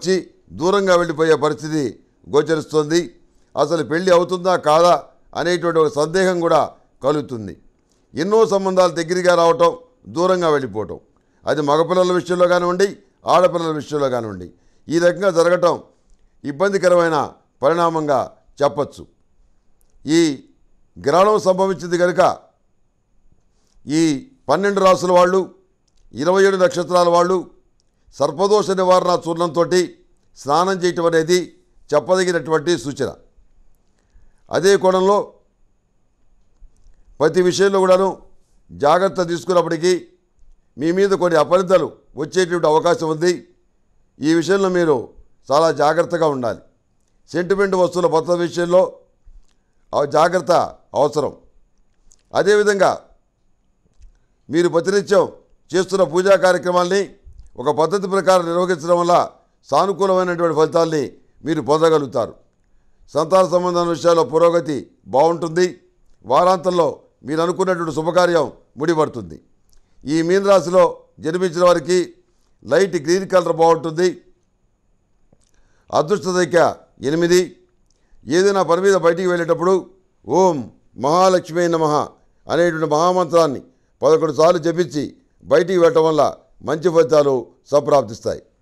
దూరంగా వెళ్ళిపోయే పరిస్థితి గోచరిస్తుంది అసలు పెళ్ళి అవుతుందా కాదా అనేటువంటి ఒక సందేహం కూడా కలుగుతుంది ఎన్నో సంబంధాలు దగ్గరగా రావటం దూరంగా వెళ్ళిపోవటం అది మగపిల్లల విషయంలో కానివ్వండి ఆడపిల్లల విషయంలో కానివ్వండి ఈ రకంగా జరగటం ఇబ్బందికరమైన పరిణామంగా చెప్పచ్చు ఈ గ్రహణం సంభవించింది కనుక ఈ పన్నెండు రాసుల వాళ్ళు ఇరవై ఏడు నక్షత్రాల వాళ్ళు సర్పదోష నివారణ చూర్ణంతో స్నానం చేయటం అనేది చెప్పదగినటువంటి సూచన అదే కోణంలో ప్రతి విషయంలో కూడాను జాగ్రత్త తీసుకున్నప్పటికీ మీ మీద కొన్ని అపరిధలు వచ్చేటువంటి అవకాశం ఉంది ఈ విషయంలో మీరు చాలా జాగ్రత్తగా ఉండాలి సెంటిమెంట్ వస్తువుల భద్రత విషయంలో ఆ జాగ్రత్త అవసరం అదేవిధంగా మీరు ప్రతినిత్యం చేస్తున్న పూజా కార్యక్రమాల్ని ఒక పద్ధతి ప్రకారం నిర్వహించడం వల్ల సానుకూలమైనటువంటి ఫలితాల్ని మీరు పొందగలుగుతారు సంతాన సంబంధం విషయాల్లో పురోగతి బాగుంటుంది వారాంతంలో మీరు అనుకున్నటువంటి శుభకార్యం ముడిపడుతుంది ఈ మీన రాశిలో జన్మించిన వారికి లైట్ గ్రీన్ కలర్ బాగుంటుంది అదృష్ట సంఖ్య ఎనిమిది ఏదైనా పని మీద బయటికి వెళ్ళేటప్పుడు ఓం మహాలక్ష్మి నమః అనేటువంటి మహామంత్రాన్ని పదకొండు సార్లు జపించి బయటికి వెళ్ళటం వల్ల మంచి ఫలితాలు సంప్రాప్తిస్తాయి